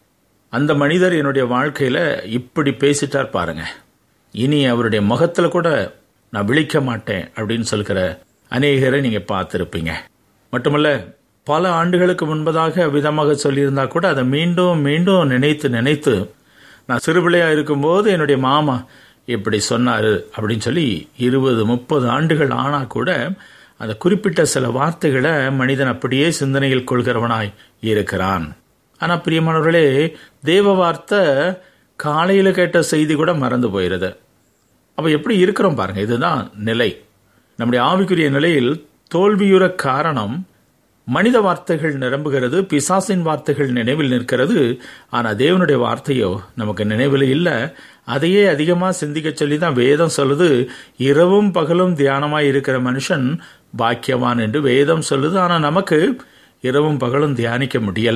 அந்த மனிதர் என்னுடைய வாழ்க்கையில இப்படி பேசிட்டார் பாருங்க இனி அவருடைய முகத்துல கூட நான் விழிக்க மாட்டேன் அப்படின்னு சொல்கிற அநேகரை நீங்க பார்த்திருப்பீங்க மட்டுமல்ல பல ஆண்டுகளுக்கு முன்பதாக விதமாக சொல்லியிருந்தா கூட அதை மீண்டும் மீண்டும் நினைத்து நினைத்து நான் சிறுபிள்ளையா இருக்கும்போது என்னுடைய மாமா இப்படி சொன்னாரு அப்படின்னு சொல்லி இருபது முப்பது ஆண்டுகள் ஆனா கூட அந்த குறிப்பிட்ட சில வார்த்தைகளை மனிதன் அப்படியே சிந்தனையில் கொள்கிறவனாய் இருக்கிறான் ஆனா பிரியமானவர்களே தேவ வார்த்தை காலையில கேட்ட செய்தி கூட மறந்து போயிருது அப்ப எப்படி இருக்கிறோம் பாருங்க இதுதான் நிலை நம்முடைய ஆவிக்குரிய நிலையில் தோல்வியுற காரணம் மனித வார்த்தைகள் நிரம்புகிறது பிசாசின் வார்த்தைகள் நினைவில் நிற்கிறது ஆனா தேவனுடைய வார்த்தையோ நமக்கு நினைவில் இல்லை அதையே அதிகமா சிந்திக்க சொல்லி தான் வேதம் சொல்லுது இரவும் பகலும் தியானமாய் இருக்கிற மனுஷன் பாக்கியவான் என்று வேதம் சொல்லுது ஆனா நமக்கு இரவும் பகலும் தியானிக்க முடியல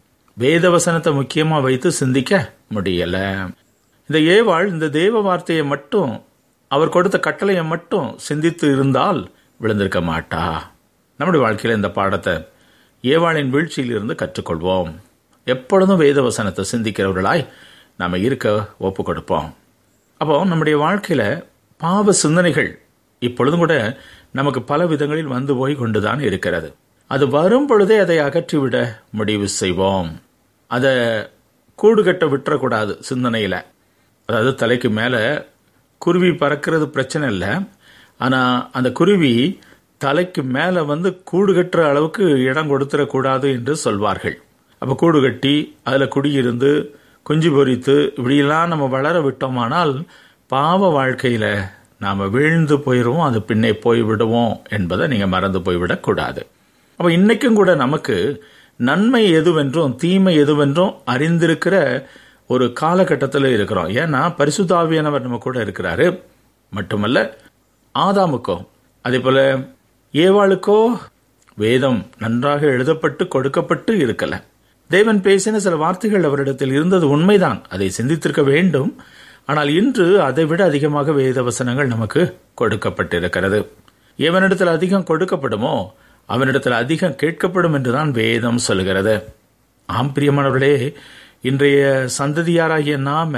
வேத வசனத்தை முக்கியமா வைத்து சிந்திக்க முடியல இந்த ஏவாள் இந்த தேவ வார்த்தையை மட்டும் அவர் கொடுத்த கட்டளையை மட்டும் சிந்தித்து இருந்தால் விழுந்திருக்க மாட்டா நம்முடைய வாழ்க்கையில் இந்த பாடத்தை ஏவாளின் வீழ்ச்சியில் இருந்து கற்றுக்கொள்வோம் எப்பொழுதும் வேத வசனத்தை சிந்திக்கிறவர்களாய் நாம இருக்க ஒப்பு கொடுப்போம் அப்போ நம்முடைய வாழ்க்கையில பாவ சிந்தனைகள் இப்பொழுதும் கூட நமக்கு பல விதங்களில் வந்து போய் கொண்டுதான் இருக்கிறது அது வரும் பொழுதே அதை அகற்றிவிட முடிவு செய்வோம் அதை கூடு கட்ட விட்டுறக்கூடாது சிந்தனையில அதாவது தலைக்கு மேல குருவி பறக்கிறது பிரச்சனை இல்லை ஆனா அந்த குருவி தலைக்கு மேல வந்து கூடு கட்டுற அளவுக்கு இடம் கொடுத்துடக்கூடாது என்று சொல்வார்கள் அப்ப கூடு கட்டி அதுல குடியிருந்து குஞ்சு பொறித்து இப்படியெல்லாம் நம்ம வளர விட்டோமானால் பாவ வாழ்க்கையில நாம வீழ்ந்து போயிடுவோம் அது பின்னே போய் விடுவோம் என்பதை நீங்க மறந்து போய்விடக் கூடாது அப்ப இன்னைக்கும் கூட நமக்கு நன்மை எதுவென்றும் தீமை எதுவென்றும் அறிந்திருக்கிற ஒரு காலகட்டத்தில் இருக்கிறோம் ஏன்னா பரிசுத்தாவியானவர் நம்ம கூட இருக்கிறாரு மட்டுமல்ல ஆதாமுக்கோ அதே போல ஏவாளுக்கோ வேதம் நன்றாக எழுதப்பட்டு கொடுக்கப்பட்டு இருக்கல தேவன் பேசின சில வார்த்தைகள் அவரிடத்தில் இருந்தது உண்மைதான் அதை சிந்தித்திருக்க வேண்டும் ஆனால் இன்று அதை விட அதிகமாக வேத வசனங்கள் நமக்கு கொடுக்கப்பட்டிருக்கிறது எவனிடத்தில் அதிகம் கொடுக்கப்படுமோ அவனிடத்தில் அதிகம் கேட்கப்படும் என்றுதான் வேதம் சொல்கிறது ஆம் பிரியமானவர்களே இன்றைய சந்ததியாராகிய நாம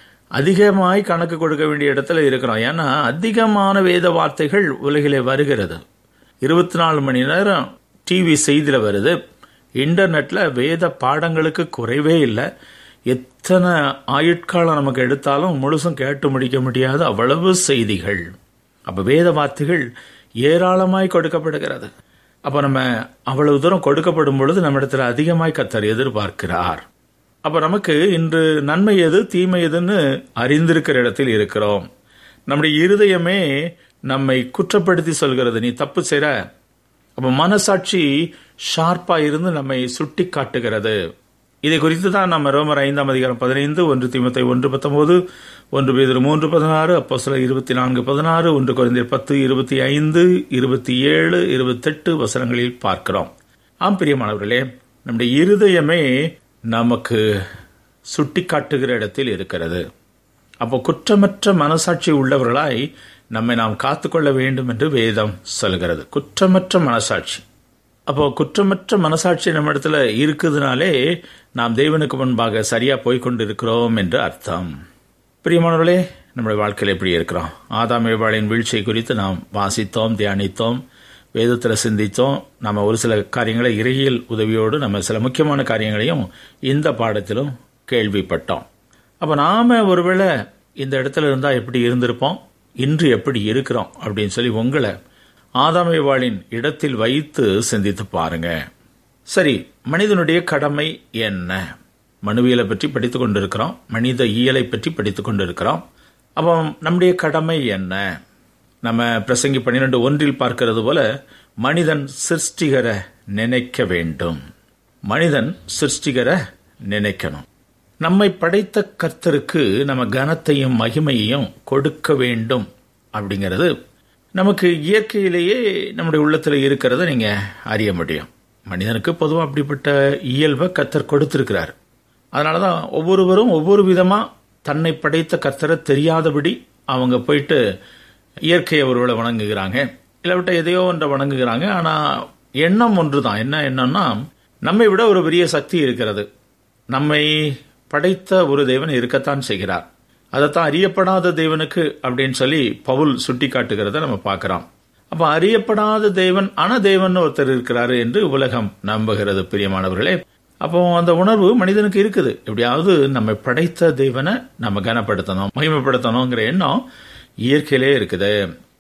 அதிகமாய் கணக்கு கொடுக்க வேண்டிய இடத்துல இருக்கிறோம் ஏன்னா அதிகமான வேத வார்த்தைகள் உலகிலே வருகிறது இருபத்தி நாலு மணி நேரம் டிவி செய்தியில் வருது இன்டர்நெட்ல வேத பாடங்களுக்கு குறைவே இல்லை எத்தனை ஆயுட்காலம் நமக்கு எடுத்தாலும் முழுசும் கேட்டு முடிக்க முடியாத அவ்வளவு செய்திகள் அப்ப வேத வார்த்தைகள் ஏராளமாய் கொடுக்கப்படுகிறது அப்ப நம்ம அவ்வளவு தூரம் கொடுக்கப்படும் பொழுது நம்மிடத்துல அதிகமாய் கத்தர் எதிர்பார்க்கிறார் அப்ப நமக்கு இன்று நன்மை எது தீமை எதுன்னு அறிந்திருக்கிற இடத்தில் இருக்கிறோம் நம்முடைய இருதயமே நம்மை குற்றப்படுத்தி சொல்கிறது நீ தப்பு செய்ற அப்ப மனசாட்சி ஷார்ப்பா இருந்து நம்மை சுட்டி காட்டுகிறது இதை குறித்து தான் நம்ம ரோமர் ஐந்தாம் அதிகாரம் பதினைந்து ஒன்று திமுத்தை ஒன்று பத்தொன்பது ஒன்று பேதர் மூன்று பதினாறு அப்போ சில இருபத்தி நான்கு பதினாறு ஒன்று குறைந்தர் பத்து இருபத்தி ஐந்து இருபத்தி ஏழு இருபத்தெட்டு வசனங்களில் பார்க்கிறோம் ஆம் பிரியமானவர்களே நம்முடைய இருதயமே நமக்கு சுட்டி காட்டுகிற இடத்தில் இருக்கிறது அப்போ குற்றமற்ற மனசாட்சி உள்ளவர்களாய் நம்மை நாம் காத்துக்கொள்ள வேண்டும் என்று வேதம் சொல்கிறது குற்றமற்ற மனசாட்சி அப்போ குற்றமற்ற மனசாட்சி நம்ம இடத்துல இருக்குதுனாலே நாம் தேவனுக்கு முன்பாக சரியா போய் கொண்டு இருக்கிறோம் என்று அர்த்தம் பிரியமானவர்களே நம்முடைய வாழ்க்கையில் எப்படி இருக்கிறோம் ஆதாம் ஏவாளின் வீழ்ச்சியை குறித்து நாம் வாசித்தோம் தியானித்தோம் வேதத்தில் சிந்தித்தோம் நம்ம ஒரு சில காரியங்களை இறையியல் உதவியோடு நம்ம சில முக்கியமான காரியங்களையும் இந்த பாடத்திலும் கேள்விப்பட்டோம் அப்போ நாம ஒருவேளை இந்த இடத்துல இருந்தால் எப்படி இருந்திருப்போம் இன்று எப்படி இருக்கிறோம் அப்படின்னு சொல்லி உங்களை ஆதாமைவாளின் இடத்தில் வைத்து சிந்தித்து பாருங்க சரி மனிதனுடைய கடமை என்ன மனுவியலை பற்றி படித்துக் கொண்டிருக்கிறோம் மனித இயலை பற்றி படித்துக் கொண்டிருக்கிறோம் அப்போ நம்முடைய கடமை என்ன நம்ம பிரசங்கி பன்னிரெண்டு ஒன்றில் பார்க்கிறது போல மனிதன் சிருஷ்டிகர நினைக்க வேண்டும் மனிதன் சிருஷ்டிகர நினைக்கணும் நம்மை படைத்த கர்த்தருக்கு நம்ம கனத்தையும் மகிமையையும் கொடுக்க வேண்டும் அப்படிங்கிறது நமக்கு இயற்கையிலேயே நம்முடைய உள்ளத்தில் இருக்கிறத நீங்க அறிய முடியும் மனிதனுக்கு பொதுவாக அப்படிப்பட்ட இயல்பை கர்த்தர் கொடுத்திருக்கிறார் அதனாலதான் ஒவ்வொருவரும் ஒவ்வொரு விதமா தன்னை படைத்த கர்த்தரை தெரியாதபடி அவங்க போயிட்டு இயற்கையை ஒருவேளை வணங்குகிறாங்க இல்லாவிட்ட எதையோ ஒன்றை வணங்குகிறாங்க ஆனா எண்ணம் ஒன்று தான் என்ன எண்ணம்னா நம்மை விட ஒரு பெரிய சக்தி இருக்கிறது நம்மை படைத்த ஒரு தேவன் இருக்கத்தான் செய்கிறார் அதைத்தான் அறியப்படாத தேவனுக்கு அப்படின்னு சொல்லி பவுல் சுட்டி காட்டுகிறத நம்ம பார்க்கிறோம் அப்ப அறியப்படாத தேவன் ஆனா தேவன் ஒருத்தர் இருக்கிறாரு என்று உலகம் நம்புகிறது பிரியமானவர்களே அப்போ அந்த உணர்வு மனிதனுக்கு இருக்குது எப்படியாவது நம்மை படைத்த தேவனை நம்ம கனப்படுத்தணும் மகிமைப்படுத்தணுங்கிற எண்ணம் இயற்கையிலே இருக்குது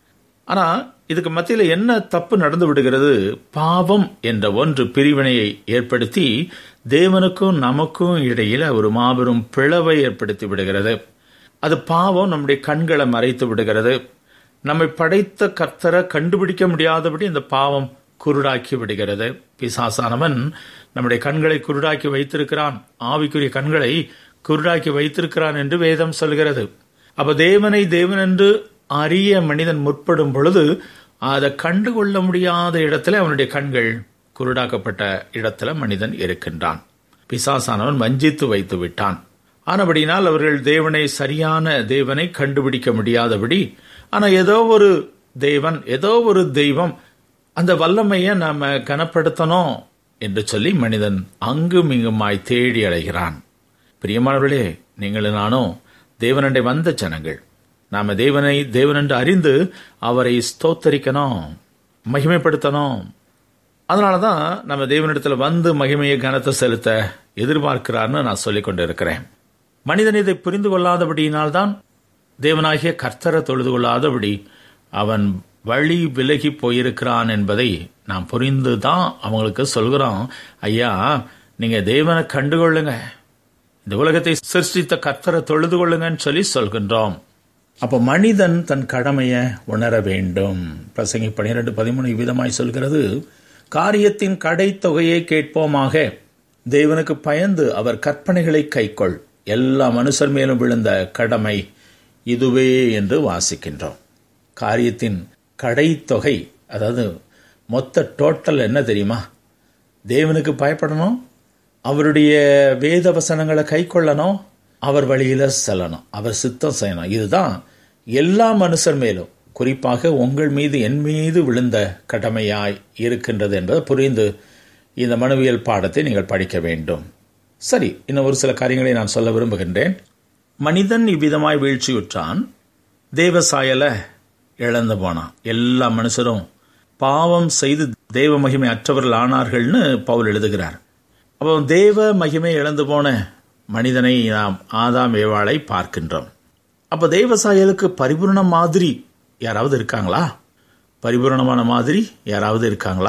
ஆனா இதுக்கு மத்தியில என்ன தப்பு நடந்து விடுகிறது பாவம் என்ற ஒன்று பிரிவினையை ஏற்படுத்தி தேவனுக்கும் நமக்கும் இடையில ஒரு மாபெரும் பிளவை ஏற்படுத்தி விடுகிறது அது பாவம் நம்முடைய கண்களை மறைத்து விடுகிறது நம்மை படைத்த கர்த்தரை கண்டுபிடிக்க முடியாதபடி இந்த பாவம் குருடாக்கி விடுகிறது பிசாசானவன் நம்முடைய கண்களை குருடாக்கி வைத்திருக்கிறான் ஆவிக்குரிய கண்களை குருடாக்கி வைத்திருக்கிறான் என்று வேதம் சொல்கிறது அப்ப தேவனை தேவன் என்று அறிய மனிதன் முற்படும் பொழுது அதை கண்டுகொள்ள முடியாத இடத்துல அவனுடைய கண்கள் குருடாக்கப்பட்ட இடத்துல மனிதன் இருக்கின்றான் பிசாசானவன் வஞ்சித்து வைத்து விட்டான் ஆனபடினால் அவர்கள் தேவனை சரியான தேவனை கண்டுபிடிக்க முடியாதபடி ஆனா ஏதோ ஒரு தேவன் ஏதோ ஒரு தெய்வம் அந்த வல்லமையை நாம கனப்படுத்தணும் என்று சொல்லி மனிதன் அங்கும் இங்குமாய் தேடி அலைகிறான் பிரியமானவர்களே நீங்களும் நானும் தேவனண்டை வந்த ஜனங்கள் நாம தேவனை தேவனென்று அறிந்து அவரை ஸ்தோத்தரிக்கணும் மகிமைப்படுத்தணும் அதனாலதான் நம்ம தேவனிடத்துல வந்து மகிமையை கனத்தை செலுத்த எதிர்பார்க்கிறார்னு நான் சொல்லிக் கொண்டு இருக்கிறேன் மனிதன் இதை புரிந்து கொள்ளாதபடியினால்தான் தேவனாகிய கர்த்தரை தொழுது கொள்ளாதபடி அவன் வழி விலகி போயிருக்கிறான் என்பதை நாம் புரிந்து தான் அவங்களுக்கு சொல்கிறோம் ஐயா நீங்க தேவனை கண்டுகொள்ளுங்க இந்த உலகத்தை சிருஷ்டித்த கர்த்தரை தொழுது கொள்ளுங்கன்னு சொல்லி சொல்கின்றோம் அப்போ மனிதன் தன் கடமையை உணர வேண்டும் பிரசங்கி பனிரெண்டு பதிமூணு விதமாய் சொல்கிறது காரியத்தின் கடை தொகையை கேட்போமாக தேவனுக்கு பயந்து அவர் கற்பனைகளை கைக்கொள் எல்லா மனுஷர் மேலும் விழுந்த கடமை இதுவே என்று வாசிக்கின்றோம் காரியத்தின் கடைத்தொகை அதாவது மொத்த டோட்டல் என்ன தெரியுமா தேவனுக்கு பயப்படணும் அவருடைய வேத வசனங்களை கை கொள்ளணும் அவர் வழியில செல்லணும் அவர் சித்தம் செய்யணும் இதுதான் எல்லா மனுஷர் மேலும் குறிப்பாக உங்கள் மீது என் மீது விழுந்த கடமையாய் இருக்கின்றது என்பதை புரிந்து இந்த மனுவியல் பாடத்தை நீங்கள் படிக்க வேண்டும் சரி இன்னும் ஒரு சில காரியங்களை நான் சொல்ல விரும்புகின்றேன் மனிதன் இவ்விதமாய் வீழ்ச்சியுற்றான் தேவ சாயல இழந்து போனான் எல்லா மனுஷரும் பாவம் செய்து தேவ மகிமை அற்றவர்கள் ஆனார்கள்னு பவுல் எழுதுகிறார் அப்போ தேவ மகிமை இழந்து போன மனிதனை நாம் ஆதாம் ஏவாளை பார்க்கின்றோம் அப்ப தேவ சாயலுக்கு பரிபூர்ண மாதிரி யாராவது இருக்காங்களா பரிபூர்ணமான மாதிரி யாராவது இருக்காங்களா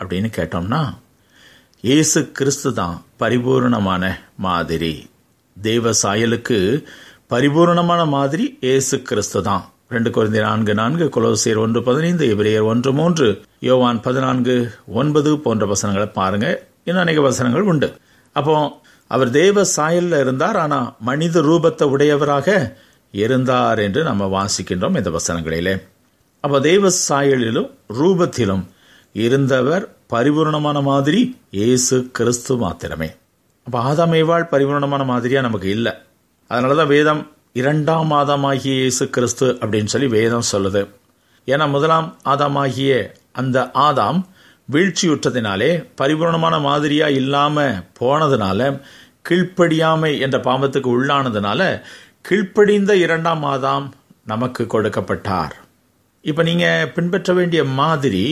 அப்படின்னு கேட்டோம்னா இயேசு கிறிஸ்து தான் பரிபூர்ணமான மாதிரி தேவ சாயலுக்கு பரிபூர்ணமான மாதிரி இயேசு கிறிஸ்து தான் ரெண்டு குறைந்த நான்கு நான்கு குலோசியர் ஒன்று பதினைந்து எபிரேயர் ஒன்று மூன்று யோவான் பதினான்கு ஒன்பது போன்ற வசனங்களை பாருங்க இன்னும் அநேக வசனங்கள் உண்டு அப்போ அவர் தேவ சாயல்ல இருந்தார் ஆனா மனித ரூபத்தை உடையவராக இருந்தார் என்று நம்ம வாசிக்கின்றோம் இந்த வசனங்களிலே அப்ப தேவ சாயலிலும் ரூபத்திலும் இருந்தவர் பரிபூர்ணமான மாதிரி இயேசு கிறிஸ்து மாத்திரமே அப்ப ஆதாமேவாள் பரிபூர்ணமான மாதிரியா நமக்கு இல்லை அதனாலதான் வேதம் இரண்டாம் ஆதாமாகிய இயேசு கிறிஸ்து அப்படின்னு சொல்லி வேதம் சொல்லுது ஏன்னா முதலாம் ஆதாமாகிய அந்த ஆதாம் வீழ்ச்சியுற்றதினாலே பரிபூர்ணமான மாதிரியா இல்லாம போனதுனால கீழ்ப்படியாமை என்ற பாவத்துக்கு உள்ளானதுனால கீழ்ப்படிந்த இரண்டாம் ஆதாம் நமக்கு கொடுக்கப்பட்டார் இப்ப நீங்க பின்பற்ற வேண்டிய மாதிரி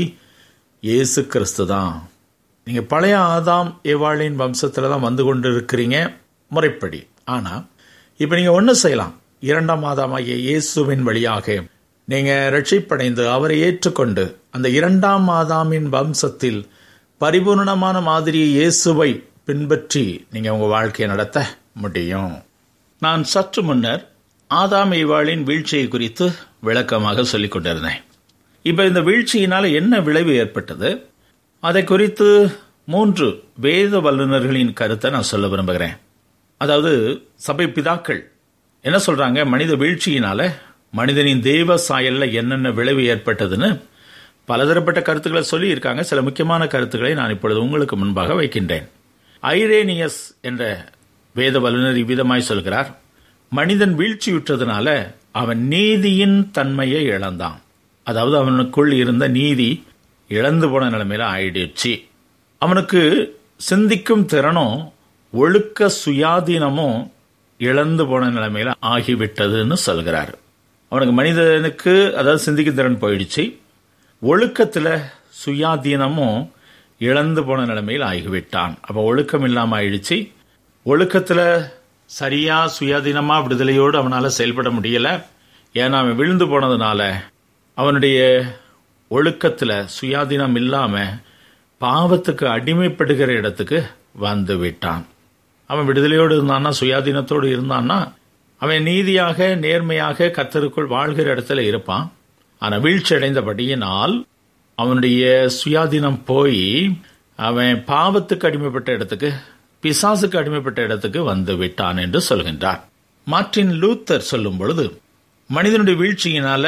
இயேசு கிறிஸ்து தான் நீங்க பழைய ஆதாம் ஏவாளின் வம்சத்துல தான் வந்து கொண்டு இருக்கிறீங்க முறைப்படி ஆனா இப்ப நீங்க ஒண்ணு செய்யலாம் இரண்டாம் ஆதாமாகிய இயேசுவின் வழியாக நீங்க ரட்சிப்படைந்து அவரை ஏற்றுக்கொண்டு அந்த இரண்டாம் ஆதாமின் வம்சத்தில் பரிபூர்ணமான மாதிரி இயேசுவை பின்பற்றி நீங்க உங்க வாழ்க்கையை நடத்த முடியும் நான் சற்று முன்னர் ஆதாம் ஏவாளின் வீழ்ச்சியை குறித்து விளக்கமாக சொல்லிக் கொண்டிருந்தேன் இப்ப இந்த வீழ்ச்சியினால என்ன விளைவு ஏற்பட்டது அதை குறித்து மூன்று வேத வல்லுநர்களின் கருத்தை நான் சொல்ல விரும்புகிறேன் அதாவது சபை பிதாக்கள் என்ன சொல்றாங்க மனித வீழ்ச்சியினால மனிதனின் தேவ சாயல்ல என்னென்ன விளைவு ஏற்பட்டதுன்னு பலதரப்பட்ட கருத்துக்களை சொல்லி இருக்காங்க சில முக்கியமான கருத்துக்களை நான் இப்பொழுது உங்களுக்கு முன்பாக வைக்கின்றேன் ஐரேனியஸ் என்ற வேத வல்லுநர் இவ்விதமாய் சொல்கிறார் மனிதன் வீழ்ச்சியுற்றதுனால அவன் நீதியின் தன்மையை இழந்தான் அதாவது அவனுக்குள் இருந்த நீதி இழந்து போன நிலைமையில ஆயிடுச்சு அவனுக்கு சிந்திக்கும் திறனும் ஒழுக்க சுயாதீனமும் இழந்து போன நிலைமையில ஆகிவிட்டதுன்னு சொல்கிறார் அவனுக்கு மனிதனுக்கு அதாவது சிந்திக்கும் திறன் போயிடுச்சு ஒழுக்கத்துல சுயாதீனமும் இழந்து போன நிலைமையில் ஆகிவிட்டான் அப்ப ஒழுக்கம் இல்லாம ஆயிடுச்சு ஒழுக்கத்துல சரியா சுயாதீனமா விடுதலையோடு அவனால செயல்பட முடியல ஏன்னா அவன் விழுந்து போனதுனால அவனுடைய ஒழுக்கத்துல சுயாதீனம் இல்லாம பாவத்துக்கு அடிமைப்படுகிற இடத்துக்கு வந்து விட்டான் அவன் விடுதலையோடு இருந்தான்னா சுயாதீனத்தோடு இருந்தான்னா அவன் நீதியாக நேர்மையாக கத்தருக்குள் வாழ்கிற இடத்துல இருப்பான் ஆனா வீழ்ச்சி அடைந்தபடியினால் அவனுடைய சுயாதீனம் போய் அவன் பாவத்துக்கு அடிமைப்பட்ட இடத்துக்கு பிசாசுக்கு அடிமைப்பட்ட இடத்துக்கு வந்து விட்டான் என்று சொல்கின்றார் மார்டின் லூத்தர் சொல்லும் பொழுது மனிதனுடைய வீழ்ச்சியினால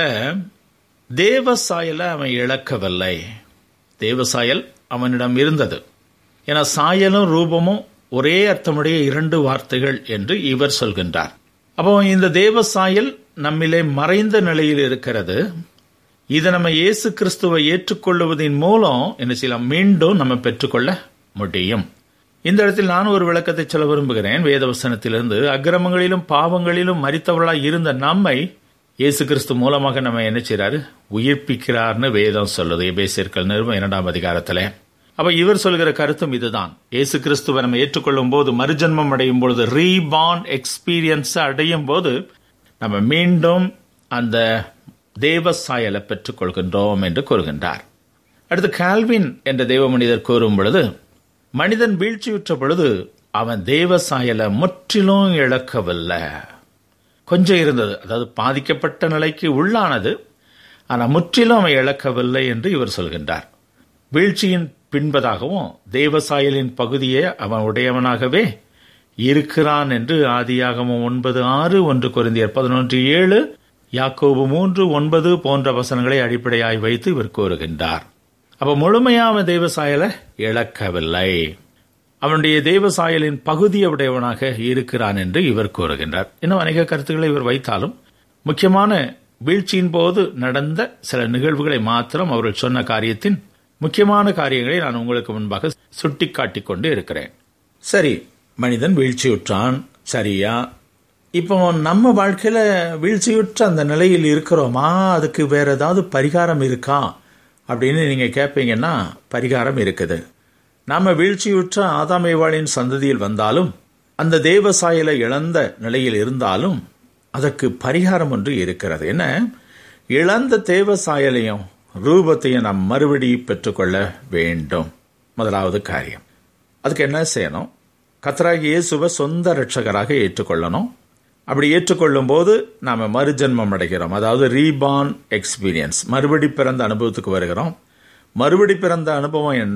தேவ சாயலை அவன் இழக்கவில்லை தேவ சாயல் அவனிடம் இருந்தது என சாயலும் ரூபமும் ஒரே அர்த்தமுடைய இரண்டு வார்த்தைகள் என்று இவர் சொல்கின்றார் அப்போ இந்த தேவ சாயல் நம்மிலே மறைந்த நிலையில் இருக்கிறது இதை நம்ம இயேசு கிறிஸ்துவை ஏற்றுக்கொள்ளுவதன் மூலம் என்ன செய்யலாம் மீண்டும் நம்ம பெற்றுக்கொள்ள முடியும் இந்த இடத்தில் நான் ஒரு விளக்கத்தை சொல்ல விரும்புகிறேன் வேதவசனத்திலிருந்து அக்கிரமங்களிலும் பாவங்களிலும் மறித்தவர்களாய் இருந்த நம்மை இயேசு கிறிஸ்து மூலமாக நம்ம என்ன செய்யறாரு உயிர்ப்பிக்கிறார்னு வேதம் சொல்லுது எபேசியர்கள் நிறுவனம் இரண்டாம் அதிகாரத்துல அப்ப இவர் சொல்கிற கருத்தும் இதுதான் இயேசு கிறிஸ்துவை நம்ம ஏற்றுக்கொள்ளும் போது மறுஜன்மம் அடையும் பொழுது ரீபான் எக்ஸ்பீரியன்ஸ் அடையும் போது நம்ம மீண்டும் அந்த தேவ சாயலை பெற்றுக் கொள்கின்றோம் என்று கூறுகின்றார் அடுத்து கால்வின் என்ற தேவ மனிதர் கூறும் பொழுது மனிதன் வீழ்ச்சியுற்ற பொழுது அவன் தேவ சாயலை முற்றிலும் இழக்கவில்லை கொஞ்சம் இருந்தது அதாவது பாதிக்கப்பட்ட நிலைக்கு உள்ளானது ஆனால் முற்றிலும் அவன் இழக்கவில்லை என்று இவர் சொல்கின்றார் வீழ்ச்சியின் பின்பதாகவும் தேவசாயலின் பகுதியே அவன் உடையவனாகவே இருக்கிறான் என்று ஆதியாகமும் ஒன்பது ஆறு ஒன்று குறைந்தியர் பதினொன்று ஏழு யாக்கோபு மூன்று ஒன்பது போன்ற வசனங்களை அடிப்படையாய் வைத்து இவர் கூறுகின்றார் அப்ப முழுமையா அவன் தேவசாயலை இழக்கவில்லை அவனுடைய தேவசாயலின் பகுதியை உடையவனாக இருக்கிறான் என்று இவர் கூறுகின்றார் இன்னும் அநேக கருத்துக்களை இவர் வைத்தாலும் முக்கியமான வீழ்ச்சியின் போது நடந்த சில நிகழ்வுகளை மாத்திரம் அவர்கள் சொன்ன காரியத்தின் முக்கியமான காரியங்களை நான் உங்களுக்கு முன்பாக சுட்டிக்காட்டிக் கொண்டு இருக்கிறேன் சரி மனிதன் வீழ்ச்சியுற்றான் சரியா இப்போ நம்ம வாழ்க்கையில வீழ்ச்சியுற்ற அந்த நிலையில் இருக்கிறோமா அதுக்கு வேற ஏதாவது பரிகாரம் இருக்கா அப்படின்னு நீங்க கேட்பீங்கன்னா பரிகாரம் இருக்குது நாம வீழ்ச்சியுற்ற ஆதாமேவாளின் சந்ததியில் வந்தாலும் அந்த தேவ சாயலை இழந்த நிலையில் இருந்தாலும் அதற்கு பரிகாரம் ஒன்று இருக்கிறது என்ன இழந்த தேவ சாயலையும் ரூபத்தையும் நாம் மறுபடி பெற்றுக்கொள்ள வேண்டும் முதலாவது காரியம் அதுக்கு என்ன செய்யணும் கத்தராகி இயேசுவை சொந்த ரட்சகராக ஏற்றுக்கொள்ளணும் அப்படி ஏற்றுக்கொள்ளும் போது நாம மறுஜன்மம் அடைகிறோம் அதாவது ரீபான் எக்ஸ்பீரியன்ஸ் மறுபடி பிறந்த அனுபவத்துக்கு வருகிறோம் மறுபடி பிறந்த அனுபவம் என்ன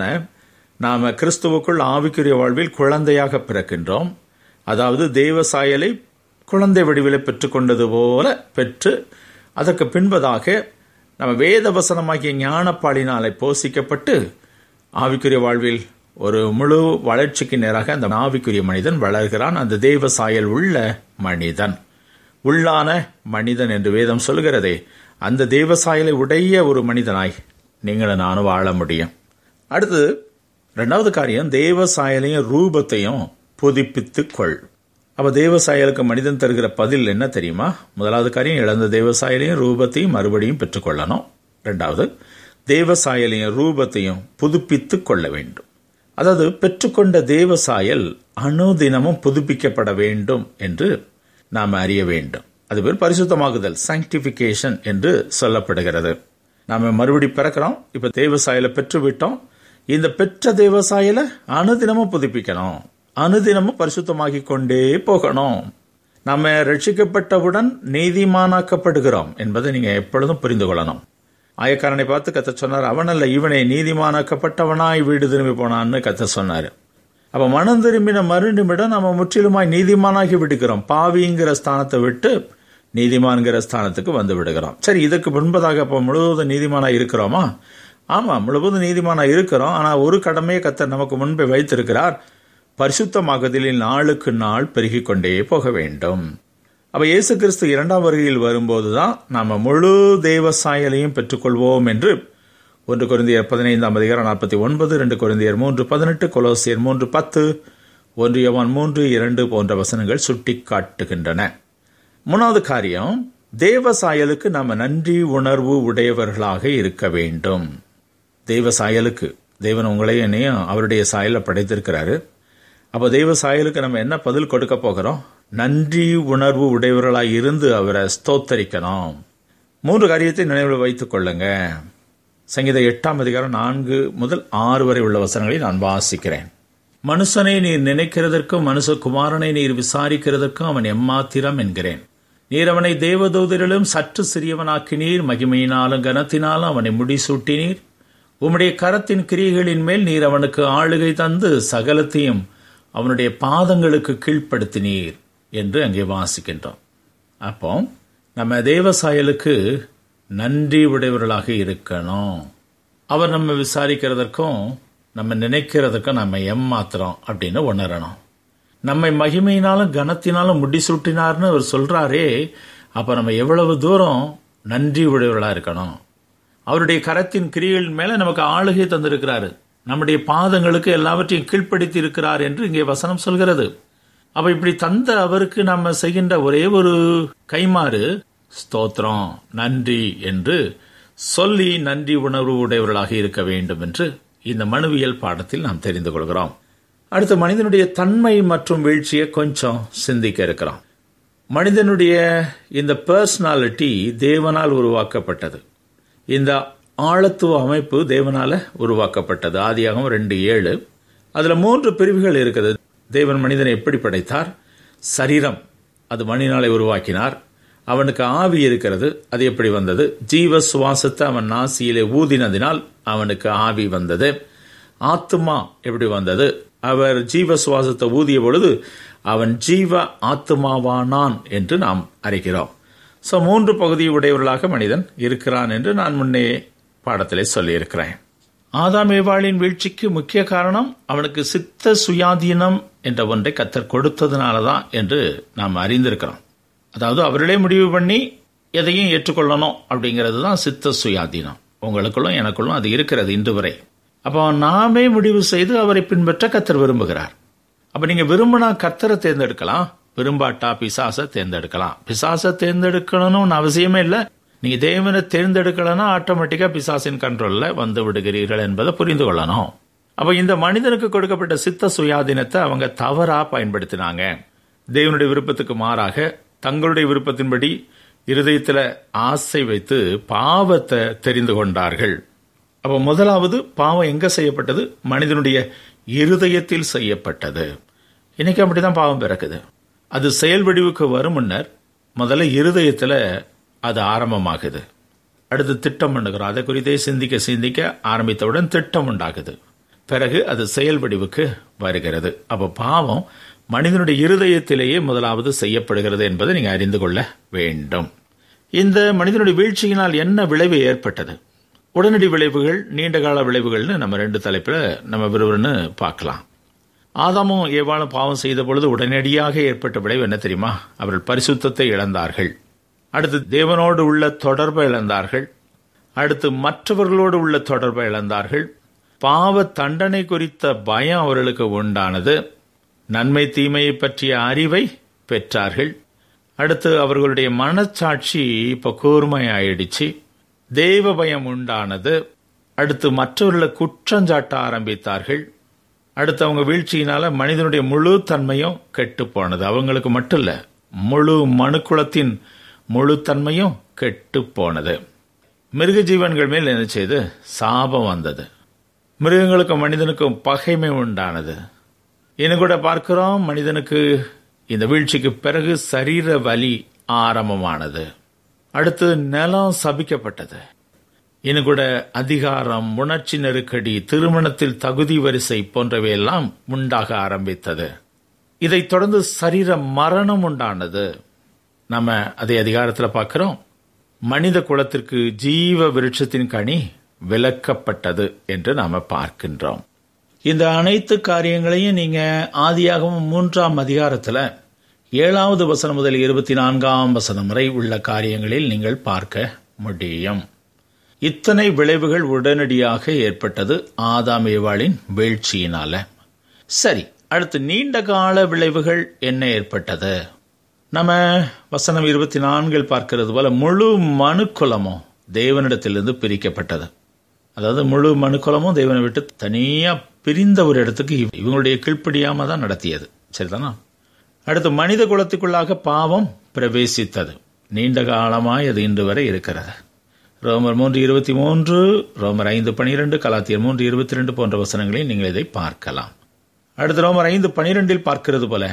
நாம கிறிஸ்துவுக்குள் ஆவிக்குரிய வாழ்வில் குழந்தையாக பிறக்கின்றோம் அதாவது தேவ சாயலை குழந்தை வடிவில் பெற்றுக்கொண்டது போல பெற்று அதற்கு பின்பதாக நம்ம வேத வசனமாகிய ஞானப்பாலினாலே போஷிக்கப்பட்டு ஆவிக்குரிய வாழ்வில் ஒரு முழு வளர்ச்சிக்கு நேராக அந்த ஆவிக்குரிய மனிதன் வளர்கிறான் அந்த தேவ சாயல் உள்ள மனிதன் உள்ளான மனிதன் என்று வேதம் சொல்கிறதே அந்த தேவ சாயலை உடைய ஒரு மனிதனாய் நீங்களும் நானும் வாழ முடியும் அடுத்து ரெண்டாவது காரியம் தேவ சாயலையும் ரூபத்தையும் புதுப்பித்துக் கொள் அப்ப தேவ சாயலுக்கு மனிதன் தருகிற பதில் என்ன தெரியுமா முதலாவது காரியம் இழந்த தேவ சாயலையும் ரூபத்தையும் மறுபடியும் பெற்றுக்கொள்ளணும் ரெண்டாவது தேவ சாயலையும் ரூபத்தையும் புதுப்பித்துக் கொள்ள வேண்டும் அதாவது பெற்றுக்கொண்ட தேவ சாயல் அணுதினமும் புதுப்பிக்கப்பட வேண்டும் என்று நாம் அறிய வேண்டும் அது பேர் பரிசுத்தமாகுதல் சாங்டிபிகேஷன் என்று சொல்லப்படுகிறது நாம மறுபடி பிறக்கிறோம் இப்ப தேவ சாயலை பெற்று விட்டோம் இந்த பெற்ற தேவ சாயலை அணுதினமும் புதுப்பிக்கணும் அனுதினமும் பரிசுத்தமாகி கொண்டே போகணும் நம்ம ரட்சிக்கப்பட்டவுடன் நீதிமானாக்கப்படுகிறோம் என்பதை நீங்க எப்பொழுதும் புரிந்து கொள்ளணும் ஆயக்காரனை பார்த்து கத்த சொன்னார் அவனல்ல இவனை நீதிமானாக்கப்பட்டவனாய் வீடு திரும்பி போனான்னு கத்த சொன்னாரு அப்ப மனம் திரும்பின மறுநிமிடம் நம்ம முற்றிலுமாய் நீதிமானாகி விடுகிறோம் பாவிங்கிற ஸ்தானத்தை விட்டு நீதிமான்கிற ஸ்தானத்துக்கு வந்து விடுகிறோம் சரி இதற்கு முன்பதாக அப்ப முழுவதும் நீதிமானா இருக்கிறோமா ஆமா முழுவதும் நீதிமானா இருக்கிறோம் ஆனா ஒரு கடமையை கத்த நமக்கு முன்பே வைத்திருக்கிறார் பரிசுத்தமாகுதலில் நாளுக்கு நாள் பெருகிக் கொண்டே போக வேண்டும் அப்ப இயேசு கிறிஸ்து இரண்டாம் வருகையில் வரும்போதுதான் நாம முழு தேவ சாயலையும் பெற்றுக்கொள்வோம் என்று ஒன்று குருந்தியர் பதினைந்தாம் அதிகாரம் நாற்பத்தி ஒன்பது ரெண்டு குருந்தியர் மூன்று பதினெட்டு கொலோசியர் மூன்று பத்து ஒன்று யவான் மூன்று இரண்டு போன்ற வசனங்கள் சுட்டி காட்டுகின்றன மூணாவது காரியம் தேவ சாயலுக்கு நாம நன்றி உணர்வு உடையவர்களாக இருக்க வேண்டும் தெய்வ சாயலுக்கு தேவன் உங்களையும் என்னையும் அவருடைய சாயலை படைத்திருக்கிறாரு அப்போ தெய்வ சாயலுக்கு நம்ம என்ன பதில் கொடுக்க போகிறோம் நன்றி உணர்வு உடையவர்களாய் இருந்து அவரை ஸ்தோத்தரிக்கணும் மூன்று காரியத்தை நினைவில் வைத்துக் கொள்ளுங்க சங்கீத எட்டாம் அதிகாரம் நான்கு முதல் ஆறு வரை உள்ள வசனங்களை நான் வாசிக்கிறேன் மனுஷனை நீர் நினைக்கிறதற்கும் மனுஷகுமாரனை நீர் விசாரிக்கிறதற்கும் அவன் எம்மாத்திரம் என்கிறேன் நீர் அவனை தேவதூதரிலும் சற்று சிறியவனாக்கினீர் மகிமையினாலும் கனத்தினாலும் அவனை முடிசூட்டினீர் உம்முடைய கரத்தின் கிரியைகளின் மேல் நீர் அவனுக்கு ஆளுகை தந்து சகலத்தையும் அவனுடைய பாதங்களுக்கு கீழ்ப்படுத்தினீர் என்று அங்கே வாசிக்கின்றோம் அப்போ நம்ம தேவ சாயலுக்கு நன்றி உடையவர்களாக இருக்கணும் அவர் நம்ம விசாரிக்கிறதற்கும் நம்ம நினைக்கிறதுக்கும் நம்ம எம்மாத்திரம் அப்படின்னு உணரணும் நம்மை மகிமையினாலும் கனத்தினாலும் முடிசூட்டினார்னு அவர் சொல்றாரே அப்ப நம்ம எவ்வளவு தூரம் நன்றி உடையவர்களா இருக்கணும் அவருடைய கரத்தின் கிரிகள் மேல நமக்கு ஆளுகை தந்திருக்கிறாரு நம்முடைய பாதங்களுக்கு எல்லாவற்றையும் கீழ்ப்படுத்தி இருக்கிறார் என்று இங்கே வசனம் சொல்கிறது அப்ப இப்படி தந்த அவருக்கு நம்ம செய்கின்ற ஒரே ஒரு கைமாறு ஸ்தோத்திரம் நன்றி என்று சொல்லி நன்றி உணர்வு உடையவர்களாக இருக்க வேண்டும் என்று இந்த மனுவியல் பாடத்தில் நாம் தெரிந்து கொள்கிறோம் அடுத்து மனிதனுடைய தன்மை மற்றும் வீழ்ச்சியை கொஞ்சம் சிந்திக்க இருக்கிறோம் மனிதனுடைய இந்த பர்சனாலிட்டி தேவனால் உருவாக்கப்பட்டது இந்த ஆழத்துவ அமைப்பு தேவனால உருவாக்கப்பட்டது ஆதியாகவும் ரெண்டு ஏழு அதுல மூன்று பிரிவுகள் இருக்குது தேவன் மனிதனை எப்படி படைத்தார் சரீரம் அது மணினாலே உருவாக்கினார் அவனுக்கு ஆவி இருக்கிறது அது எப்படி வந்தது ஜீவ சுவாசத்தை அவன் நாசியிலே ஊதினதினால் அவனுக்கு ஆவி வந்தது ஆத்துமா எப்படி வந்தது அவர் ஜீவ சுவாசத்தை ஊதிய பொழுது அவன் ஜீவ ஆத்துமாவானான் என்று நாம் அறிகிறோம் ஸோ மூன்று பகுதி உடையவர்களாக மனிதன் இருக்கிறான் என்று நான் முன்னே பாடத்திலே சொல்லியிருக்கிறேன் ஆதாம் ஏவாளின் வீழ்ச்சிக்கு முக்கிய காரணம் அவனுக்கு சித்த சுயாதீனம் என்ற ஒன்றை கத்தர் கொடுத்ததுனாலதான் என்று நாம் அறிந்திருக்கிறோம் அதாவது அவர்களே முடிவு பண்ணி எதையும் ஏற்றுக்கொள்ளணும் அப்படிங்கிறது தான் சித்த சுயாதீனம் உங்களுக்குள்ளும் எனக்குள்ளும் அது இருக்கிறது இன்று வரை அப்போ நாமே முடிவு செய்து அவரை பின்பற்ற கத்தர் விரும்புகிறார் அப்ப நீங்க விரும்பினா கத்தரை தேர்ந்தெடுக்கலாம் விரும்பாட்டா பிசாசை தேர்ந்தெடுக்கலாம் பிசாசை தேர்ந்தெடுக்கணும்னு அவசியமே இல்லை நீங்க தேவனை தேர்ந்தெடுக்கலன்னா ஆட்டோமேட்டிக்கா பிசாசின் கண்ட்ரோல்ல வந்து விடுகிறீர்கள் என்பதை புரிந்து கொள்ளணும் அப்ப இந்த மனிதனுக்கு கொடுக்கப்பட்ட சித்த சுயாதீனத்தை அவங்க தவறா பயன்படுத்தினாங்க தேவனுடைய விருப்பத்துக்கு மாறாக தங்களுடைய விருப்பத்தின்படி இருதயத்தில் ஆசை வைத்து பாவத்தை தெரிந்து கொண்டார்கள் அப்ப முதலாவது பாவம் எங்க செய்யப்பட்டது மனிதனுடைய இருதயத்தில் செய்யப்பட்டது இன்னைக்கு அப்படிதான் பாவம் பிறக்குது அது செயல் வடிவுக்கு வரும் முன்னர் முதல்ல இருதயத்துல அது ஆரம்பமாகுது அடுத்து திட்டம் பண்ணுகிறோம் அதை குறித்தே சிந்திக்க சிந்திக்க ஆரம்பித்தவுடன் திட்டம் உண்டாகுது பிறகு அது செயல் வடிவுக்கு வருகிறது அப்ப பாவம் மனிதனுடைய இருதயத்திலேயே முதலாவது செய்யப்படுகிறது என்பதை நீங்க அறிந்து கொள்ள வேண்டும் இந்த மனிதனுடைய வீழ்ச்சியினால் என்ன விளைவு ஏற்பட்டது உடனடி விளைவுகள் நீண்ட கால விளைவுகள்னு நம்ம ரெண்டு தலைப்பில் நம்ம விறுவிறுன்னு பார்க்கலாம் ஆதாமும் ஏவாளும் பாவம் செய்த பொழுது உடனடியாக ஏற்பட்ட விளைவு என்ன தெரியுமா அவர்கள் பரிசுத்தத்தை இழந்தார்கள் அடுத்து தேவனோடு உள்ள தொடர்பை இழந்தார்கள் அடுத்து மற்றவர்களோடு உள்ள தொடர்பை இழந்தார்கள் பாவ தண்டனை குறித்த பயம் அவர்களுக்கு உண்டானது நன்மை தீமையை பற்றிய அறிவை பெற்றார்கள் அடுத்து அவர்களுடைய மனச்சாட்சி இப்போ கூர்மையாயிடுச்சு தெய்வ பயம் உண்டானது அடுத்து மற்றவர்களை குற்றஞ்சாட்ட ஆரம்பித்தார்கள் அடுத்து அவங்க வீழ்ச்சியினால மனிதனுடைய முழு தன்மையும் கெட்டு போனது அவங்களுக்கு மட்டும் இல்ல முழு மனுக்குலத்தின் முழு தன்மையும் கெட்டு போனது மிருக ஜீவன்கள் மேல் என்ன செய்து சாபம் வந்தது மிருகங்களுக்கும் மனிதனுக்கும் பகைமை உண்டானது இன்னும் கூட பார்க்கிறோம் மனிதனுக்கு இந்த வீழ்ச்சிக்கு பிறகு சரீர வலி ஆரம்பமானது அடுத்து நிலம் சபிக்கப்பட்டது இன்னும் கூட அதிகாரம் உணர்ச்சி நெருக்கடி திருமணத்தில் தகுதி வரிசை போன்றவையெல்லாம் உண்டாக ஆரம்பித்தது இதைத் தொடர்ந்து சரீர மரணம் உண்டானது நம்ம அதே அதிகாரத்தில் பார்க்கிறோம் மனித குலத்திற்கு ஜீவ விருட்சத்தின் கனி விலக்கப்பட்டது என்று நாம பார்க்கின்றோம் இந்த அனைத்து காரியங்களையும் நீங்க ஆதியாகவும் மூன்றாம் அதிகாரத்தில் ஏழாவது வசனம் முதல் இருபத்தி நான்காம் வசனம் வரை உள்ள காரியங்களில் நீங்கள் பார்க்க முடியும் இத்தனை விளைவுகள் உடனடியாக ஏற்பட்டது ஆதாம் ஏவாளின் வீழ்ச்சியினால சரி அடுத்து நீண்ட கால விளைவுகள் என்ன ஏற்பட்டது நம்ம வசனம் இருபத்தி நான்கில் பார்க்கிறது போல முழு மனுக்குலமும் தேவனிடத்திலிருந்து பிரிக்கப்பட்டது அதாவது முழு மனுக்குலமும் தேவனை விட்டு தனியா பிரிந்த ஒரு இடத்துக்கு இவங்களுடைய கீழ்ப்படியாம தான் நடத்தியது சரிதானா அடுத்து மனித குலத்துக்குள்ளாக பாவம் பிரவேசித்தது நீண்ட காலமாய் அது இன்று வரை இருக்கிறது ரோமர் மூன்று இருபத்தி மூன்று ரோமர் ஐந்து பனிரெண்டு கலாத்தியர் மூன்று இருபத்தி ரெண்டு போன்ற வசனங்களில் நீங்கள் இதை பார்க்கலாம் அடுத்து ரோமர் ஐந்து பனிரெண்டில் பார்க்கிறது போல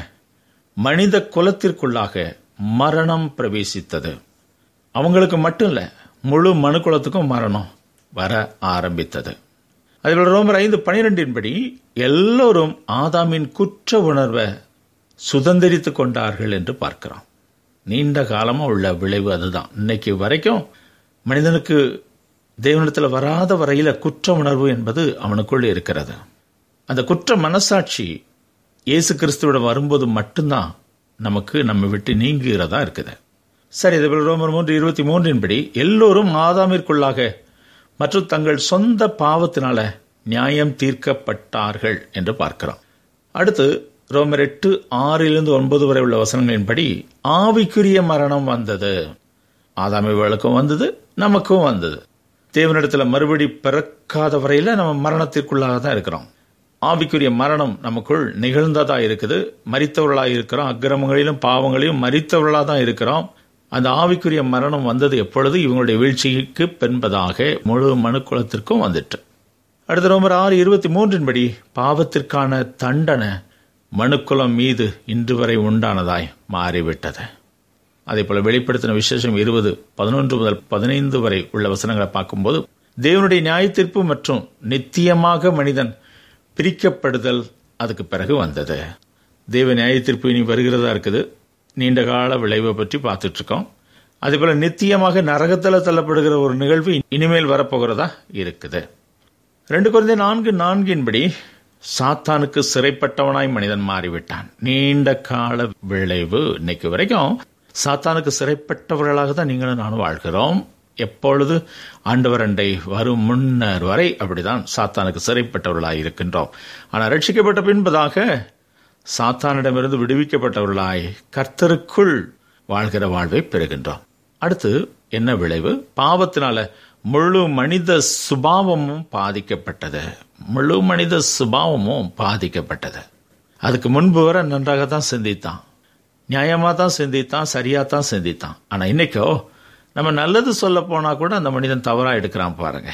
மனித குலத்திற்குள்ளாக மரணம் பிரவேசித்தது அவங்களுக்கு மட்டும் இல்ல முழு மனு குலத்துக்கும் மரணம் வர ஆரம்பித்தது அதில் ரோமர் ஐந்து பனிரெண்டின் படி எல்லோரும் ஆதாமின் குற்ற உணர்வை சுதந்திரித்து கொண்டார்கள் என்று பார்க்கிறோம் நீண்ட காலமா உள்ள விளைவு அதுதான் இன்னைக்கு வரைக்கும் மனிதனுக்கு தேவனிடத்தில் வராத வரையில குற்ற உணர்வு என்பது அவனுக்குள் இருக்கிறது அந்த குற்ற மனசாட்சி இயேசு கிறிஸ்துவிடம் வரும்போது மட்டும்தான் நமக்கு நம்ம விட்டு நீங்குகிறதா இருக்குது சரி இது ரோமர் மூன்று இருபத்தி மூன்றின் படி எல்லோரும் ஆதாமிற்குள்ளாக மற்றும் தங்கள் சொந்த பாவத்தினால நியாயம் தீர்க்கப்பட்டார்கள் என்று பார்க்கிறோம் அடுத்து ரோமர் எட்டு ஆறிலிருந்து ஒன்பது வரை உள்ள வசனங்களின்படி ஆவிக்குரிய மரணம் வந்தது ஆதாமிகளுக்கும் வந்தது நமக்கும் வந்தது தேவனிடத்துல மறுபடி பிறக்காத வரையில நம்ம மரணத்திற்குள்ளாக தான் இருக்கிறோம் ஆவிக்குரிய மரணம் நமக்குள் நிகழ்ந்ததா இருக்குது மறித்தவர்களா இருக்கிறோம் அக்கிரமங்களிலும் பாவங்களிலும் மறித்தவர்களா தான் இருக்கிறோம் அந்த ஆவிக்குரிய மரணம் வந்தது எப்பொழுது இவங்களுடைய வீழ்ச்சிக்கு பென்பதாக முழு மனுக்குலத்திற்கும் வந்துட்டு அடுத்த ரோமர் ஆறு இருபத்தி மூன்றின் படி பாவத்திற்கான தண்டனை மனுக்குலம் மீது இன்று வரை உண்டானதாய் மாறிவிட்டது அதே போல வெளிப்படுத்தின விசேஷம் இருபது பதினொன்று முதல் பதினைந்து வரை உள்ள வசனங்களை பார்க்கும்போது தேவனுடைய நியாயத்தீர்ப்பு மற்றும் நித்தியமாக மனிதன் பிரிக்கப்படுதல் அதுக்கு பிறகு வந்தது தேவ நியாயத்தீர்ப்பு இனி வருகிறதா இருக்குது நீண்ட கால விளைவை பற்றி பார்த்துட்டு இருக்கோம் அதே போல நித்தியமாக நரகத்தில் தள்ளப்படுகிற ஒரு நிகழ்வு இனிமேல் வரப்போகிறதா இருக்குது ரெண்டு குறைந்த நான்கு நான்கின்படி சாத்தானுக்கு சிறைப்பட்டவனாய் மனிதன் மாறிவிட்டான் நீண்ட கால விளைவு இன்னைக்கு வரைக்கும் சாத்தானுக்கு சிறைப்பட்டவர்களாக தான் நீங்களும் நானும் வாழ்கிறோம் எப்பொழுது ஆண்டவர் அண்டை வரும் முன்னர் வரை அப்படிதான் சாத்தானுக்கு சிறைப்பட்டவர்களாய் இருக்கின்றோம் ஆனால் ரட்சிக்கப்பட்ட பின்பதாக சாத்தானிடமிருந்து விடுவிக்கப்பட்டவர்களாய் கர்த்தருக்குள் வாழ்கிற வாழ்வை பெறுகின்றோம் அடுத்து என்ன விளைவு பாவத்தினால முழு மனித சுபாவமும் பாதிக்கப்பட்டது முழு மனித சுபாவமும் பாதிக்கப்பட்டது அதுக்கு முன்பு வர நன்றாக தான் சிந்தித்தான் நியாயமா தான் சிந்தித்தான் சரியா தான் சிந்தித்தான் ஆனா இன்னைக்கோ நம்ம நல்லது சொல்ல போனா கூட அந்த மனிதன் தவறா எடுக்கிறான் பாருங்க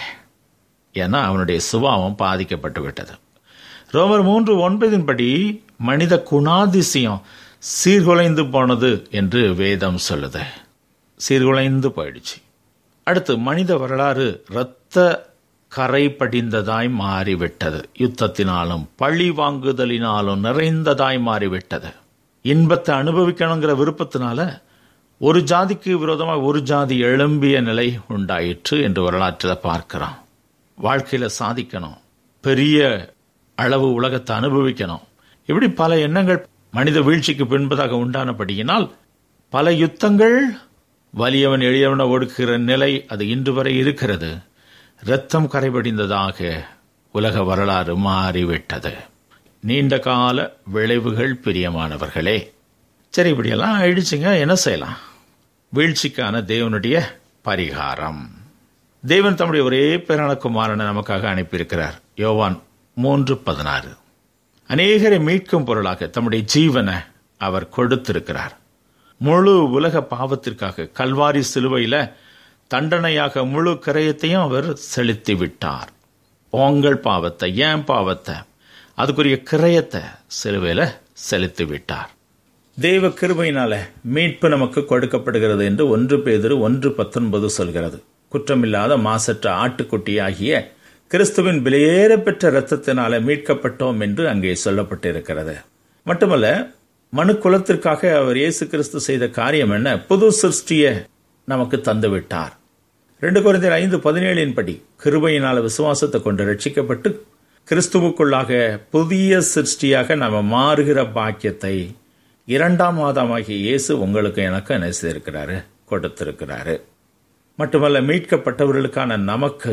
ஏன்னா அவனுடைய சுபாவம் பாதிக்கப்பட்டு விட்டது ரோமர் மூன்று ஒன்பதின் படி மனித குணாதிசயம் சீர்குலைந்து போனது என்று வேதம் சொல்லுது சீர்குலைந்து போயிடுச்சு அடுத்து மனித வரலாறு இரத்த கரை படிந்ததாய் மாறிவிட்டது யுத்தத்தினாலும் பழி வாங்குதலினாலும் நிறைந்ததாய் மாறிவிட்டது இன்பத்தை அனுபவிக்கணுங்கிற விருப்பத்தினால ஒரு ஜாதிக்கு விரோதமாக ஒரு ஜாதி எழும்பிய நிலை உண்டாயிற்று என்று வரலாற்றில் பார்க்கிறோம் வாழ்க்கையில சாதிக்கணும் பெரிய அளவு உலகத்தை அனுபவிக்கணும் இப்படி பல எண்ணங்கள் மனித வீழ்ச்சிக்கு பின்பதாக உண்டானபடியினால் பல யுத்தங்கள் வலியவன் எளியவனை ஒடுக்குகிற நிலை அது இன்று வரை இருக்கிறது இரத்தம் கரைபடிந்ததாக உலக வரலாறு மாறிவிட்டது நீண்ட கால விளைவுகள் பிரியமானவர்களே சரி இப்படியெல்லாம் ஆயிடுச்சுங்க என்ன செய்யலாம் வீழ்ச்சிக்கான தேவனுடைய பரிகாரம் தேவன் தம்முடைய ஒரே பேரான குமாரனை நமக்காக அனுப்பியிருக்கிறார் யோவான் மூன்று பதினாறு அநேகரை மீட்கும் பொருளாக தம்முடைய ஜீவனை அவர் கொடுத்திருக்கிறார் முழு உலக பாவத்திற்காக கல்வாரி சிலுவையில தண்டனையாக முழு கரையத்தையும் அவர் செலுத்தி விட்டார் உங்கள் பாவத்தை ஏன் பாவத்தை அதுக்குரிய கிரயத்தை சிலுவையில செலுத்தி விட்டார் தெய்வ கிருபையினால மீட்பு நமக்கு கொடுக்கப்படுகிறது என்று ஒன்று பேதிரு ஒன்று பத்தொன்பது சொல்கிறது குற்றமில்லாத மாசற்ற ஆட்டுக்குட்டியாகிய கிறிஸ்துவின் விலையேற பெற்ற இரத்தத்தினால மீட்கப்பட்டோம் என்று அங்கே சொல்லப்பட்டிருக்கிறது மட்டுமல்ல மனு குலத்திற்காக அவர் இயேசு கிறிஸ்து செய்த காரியம் என்ன புது சிருஷ்டிய நமக்கு தந்து விட்டார் ரெண்டு குறைந்த ஐந்து பதினேழின் படி கிருபையினால விசுவாசத்தை கொண்டு ரட்சிக்கப்பட்டு கிறிஸ்துவுக்குள்ளாக புதிய சிருஷ்டியாக நம்ம மாறுகிற பாக்கியத்தை இரண்டாம் மாதமாகிய இயேசு உங்களுக்கு எனக்கு என்ன செய்திருக்கிறாரு கொடுத்திருக்கிறாரு மட்டுமல்ல மீட்கப்பட்டவர்களுக்கான நமக்கு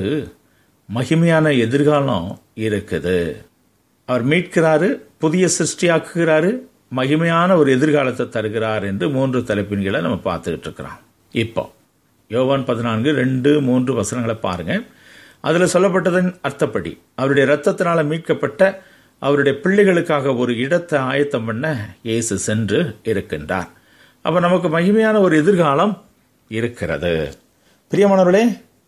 மகிமையான எதிர்காலம் இருக்குது அவர் மீட்கிறாரு புதிய சிருஷ்டியாக்குகிறாரு மகிமையான ஒரு எதிர்காலத்தை தருகிறார் என்று மூன்று தலைப்பின் கீழே நம்ம பார்த்துக்கிட்டு இருக்கிறோம் இப்போ யோவான் பதினான்கு ரெண்டு மூன்று வசனங்களை பாருங்க அதில் சொல்லப்பட்டதன் அர்த்தப்படி அவருடைய ரத்தத்தினால மீட்கப்பட்ட அவருடைய பிள்ளைகளுக்காக ஒரு இடத்தை ஆயத்தம் பண்ண இயேசு சென்று இருக்கின்றார் அப்ப நமக்கு மகிமையான ஒரு எதிர்காலம் இருக்கிறது பிரியமானவர்களே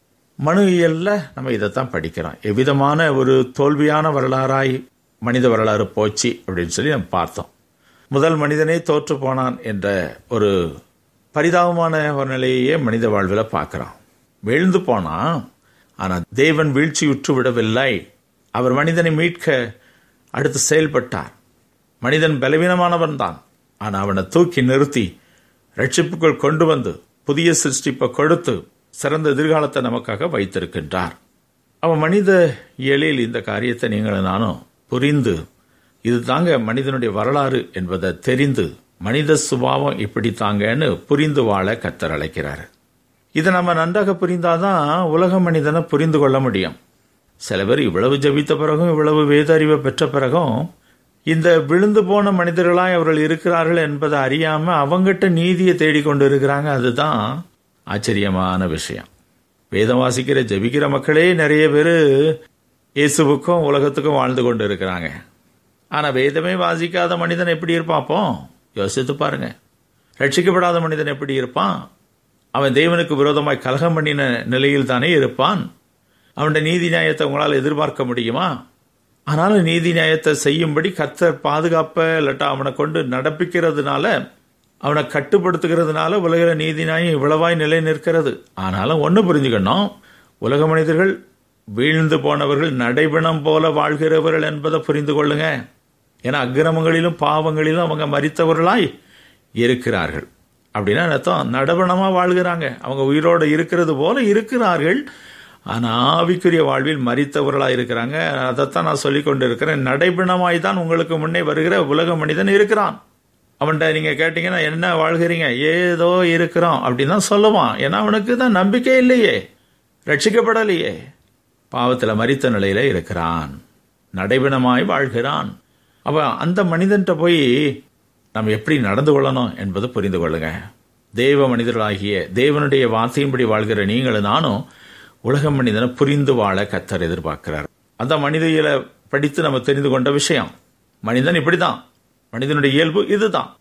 மனு இயல்ல நம்ம இதைத்தான் படிக்கிறோம் எவ்விதமான ஒரு தோல்வியான வரலாறாய் மனித வரலாறு போச்சு அப்படின்னு சொல்லி நம்ம பார்த்தோம் முதல் மனிதனே தோற்று போனான் என்ற ஒரு பரிதாபமான ஒரு நிலையே மனித வாழ்வில் பார்க்கிறோம் வீழ்ந்து போனான் ஆனால் தேவன் வீழ்ச்சியுற்று விடவில்லை அவர் மனிதனை மீட்க அடுத்து செயல்பட்டார் மனிதன் பலவீனமானவன் தான் ஆனால் அவனை தூக்கி நிறுத்தி ரட்சிப்புக்குள் கொண்டு வந்து புதிய சிருஷ்டிப்பை கொடுத்து சிறந்த எதிர்காலத்தை நமக்காக வைத்திருக்கின்றார் அவன் மனித இயலில் இந்த காரியத்தை நீங்களும் நானும் புரிந்து இது தாங்க மனிதனுடைய வரலாறு என்பதை தெரிந்து மனித சுபாவம் இப்படி தாங்கன்னு புரிந்து வாழ கத்தர் அழைக்கிறார் இதை நம்ம நன்றாக புரிந்தாதான் உலக மனிதனை புரிந்து கொள்ள முடியும் சில பேர் இவ்வளவு ஜபித்த பிறகும் இவ்வளவு வேத அறிவை பெற்ற பிறகும் இந்த விழுந்து போன மனிதர்களாய் அவர்கள் இருக்கிறார்கள் என்பதை அறியாம அவங்கிட்ட நீதியை தேடிக்கொண்டு இருக்கிறாங்க அதுதான் ஆச்சரியமான விஷயம் வேதம் வாசிக்கிற ஜபிக்கிற மக்களே நிறைய பேர் இயேசுவுக்கும் உலகத்துக்கும் வாழ்ந்து கொண்டு இருக்கிறாங்க ஆனா வேதமே வாசிக்காத மனிதன் எப்படி இருப்பாப்போ யோசித்து பாருங்க ரட்சிக்கப்படாத மனிதன் எப்படி இருப்பான் அவன் தேவனுக்கு விரோதமாய் கலகம் பண்ணின நிலையில் தானே இருப்பான் அவனுடைய நீதி நியாயத்தை உங்களால் எதிர்பார்க்க முடியுமா ஆனாலும் நீதி நியாயத்தை செய்யும்படி கத்தர் பாதுகாப்ப இல்லாட்டா அவனை கொண்டு நடப்பிக்கிறதுனால அவனை கட்டுப்படுத்துகிறதுனால உலகில நீதி நியாயம் இவ்வளவாய் நிலை நிற்கிறது ஆனாலும் ஒன்று புரிஞ்சுக்கணும் உலக மனிதர்கள் வீழ்ந்து போனவர்கள் நடைபெணம் போல வாழ்கிறவர்கள் என்பதை புரிந்து கொள்ளுங்க ஏன்னா அக்கிரமங்களிலும் பாவங்களிலும் அவங்க மறித்தவர்களாய் இருக்கிறார்கள் அப்படின்னா அர்த்தம் நடபணமா வாழ்கிறாங்க அவங்க உயிரோடு இருக்கிறது போல இருக்கிறார்கள் ஆனா ஆவிக்குரிய வாழ்வில் மறித்தவர்களாக இருக்கிறாங்க அதைத்தான் நான் சொல்லிக் கொண்டு இருக்கிறேன் நடைபெணமாய் தான் உங்களுக்கு முன்னே வருகிற உலக மனிதன் இருக்கிறான் அவன்கிட்ட நீங்க கேட்டீங்கன்னா என்ன வாழ்கிறீங்க ஏதோ இருக்கிறோம் அப்படின்னு தான் சொல்லுவான் ஏன்னா அவனுக்கு தான் நம்பிக்கை இல்லையே ரட்சிக்கப்படலையே பாவத்துல மறித்த நிலையில இருக்கிறான் நடைபெணமாய் வாழ்கிறான் அப்ப அந்த மனிதன்கிட்ட போய் நம்ம எப்படி நடந்து கொள்ளணும் என்பது புரிந்து கொள்ளுங்க தெய்வ மனிதர்களாகிய தேவனுடைய வார்த்தையின்படி வாழ்கிற நீங்களும் நானும் உலக மனிதனை புரிந்து வாழ கத்தர் எதிர்பார்க்கிறார் அந்த மனிதையில படித்து நம்ம தெரிந்து கொண்ட விஷயம் மனிதன் இப்படிதான் மனிதனுடைய இயல்பு இதுதான்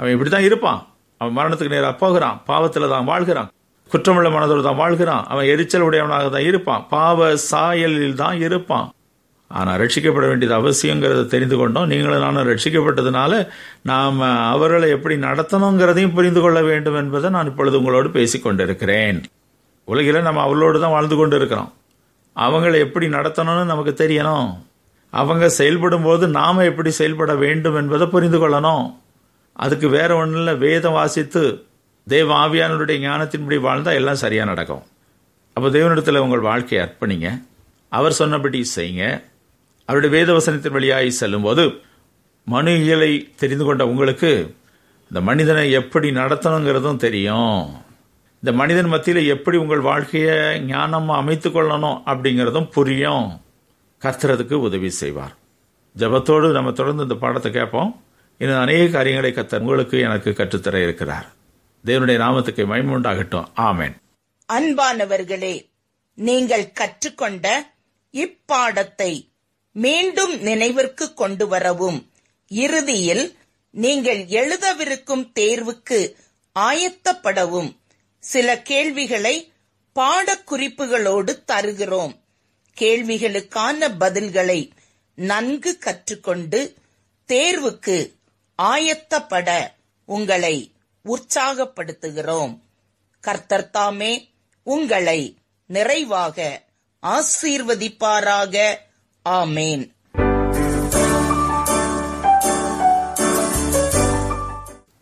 அவன் இப்படித்தான் இருப்பான் அவன் மரணத்துக்கு நேராக போகிறான் பாவத்துல தான் வாழ்கிறான் குற்றமுள்ள மனதோடு தான் வாழ்கிறான் அவன் எரிச்சல் உடையவனாக தான் இருப்பான் பாவ சாயலில் தான் இருப்பான் ஆனா ரட்சிக்கப்பட வேண்டியது அவசியங்கிறத தெரிந்து கொண்டோம் நீங்களும் நானும் ரட்சிக்கப்பட்டதுனால நாம் அவர்களை எப்படி நடத்தணுங்கிறதையும் புரிந்து கொள்ள வேண்டும் என்பதை நான் இப்பொழுது உங்களோடு பேசிக் கொண்டிருக்கிறேன் உலகில நம்ம அவர்களோடு தான் வாழ்ந்து கொண்டு இருக்கிறோம் அவங்களை எப்படி நடத்தணும்னு நமக்கு தெரியணும் அவங்க செயல்படும் போது நாம எப்படி செயல்பட வேண்டும் என்பதை புரிந்து கொள்ளணும் அதுக்கு வேற ஒன்றும் இல்லை வேதம் வாசித்து தேவ ஆவியானவருடைய ஞானத்தின்படி வாழ்ந்தா எல்லாம் சரியா நடக்கும் அப்போ தேவனிடத்தில் உங்கள் வாழ்க்கையை அர்ப்பணிங்க அவர் சொன்னபடி செய்யுங்க அவருடைய வேத வசனத்தின் வழியாய் செல்லும்போது மனு இயலை தெரிந்து கொண்ட உங்களுக்கு இந்த மனிதனை எப்படி நடத்தணுங்கிறதும் தெரியும் இந்த மனிதன் மத்தியில் எப்படி உங்கள் வாழ்க்கையை ஞானமா அமைத்துக் கொள்ளணும் அப்படிங்கிறதும் புரியும் கத்துறதுக்கு உதவி செய்வார் ஜபத்தோடு நம்ம தொடர்ந்து இந்த பாடத்தை கேட்போம் இன்னும் அநேக காரியங்களை கத்தர் உங்களுக்கு எனக்கு கற்றுத்தர இருக்கிறார் தேவனுடைய நாமத்துக்கு மைமுண்டாகட்டும் ஆமேன் அன்பானவர்களே நீங்கள் கற்றுக்கொண்ட இப்பாடத்தை மீண்டும் நினைவிற்கு கொண்டு வரவும் இறுதியில் நீங்கள் எழுதவிருக்கும் தேர்வுக்கு ஆயத்தப்படவும் சில கேள்விகளை பாடக்குறிப்புகளோடு தருகிறோம் கேள்விகளுக்கான பதில்களை நன்கு கற்றுக்கொண்டு தேர்வுக்கு ஆயத்தப்பட உங்களை உற்சாகப்படுத்துகிறோம் கர்த்தர் தாமே உங்களை நிறைவாக ஆசீர்வதிப்பாராக ஆமேன்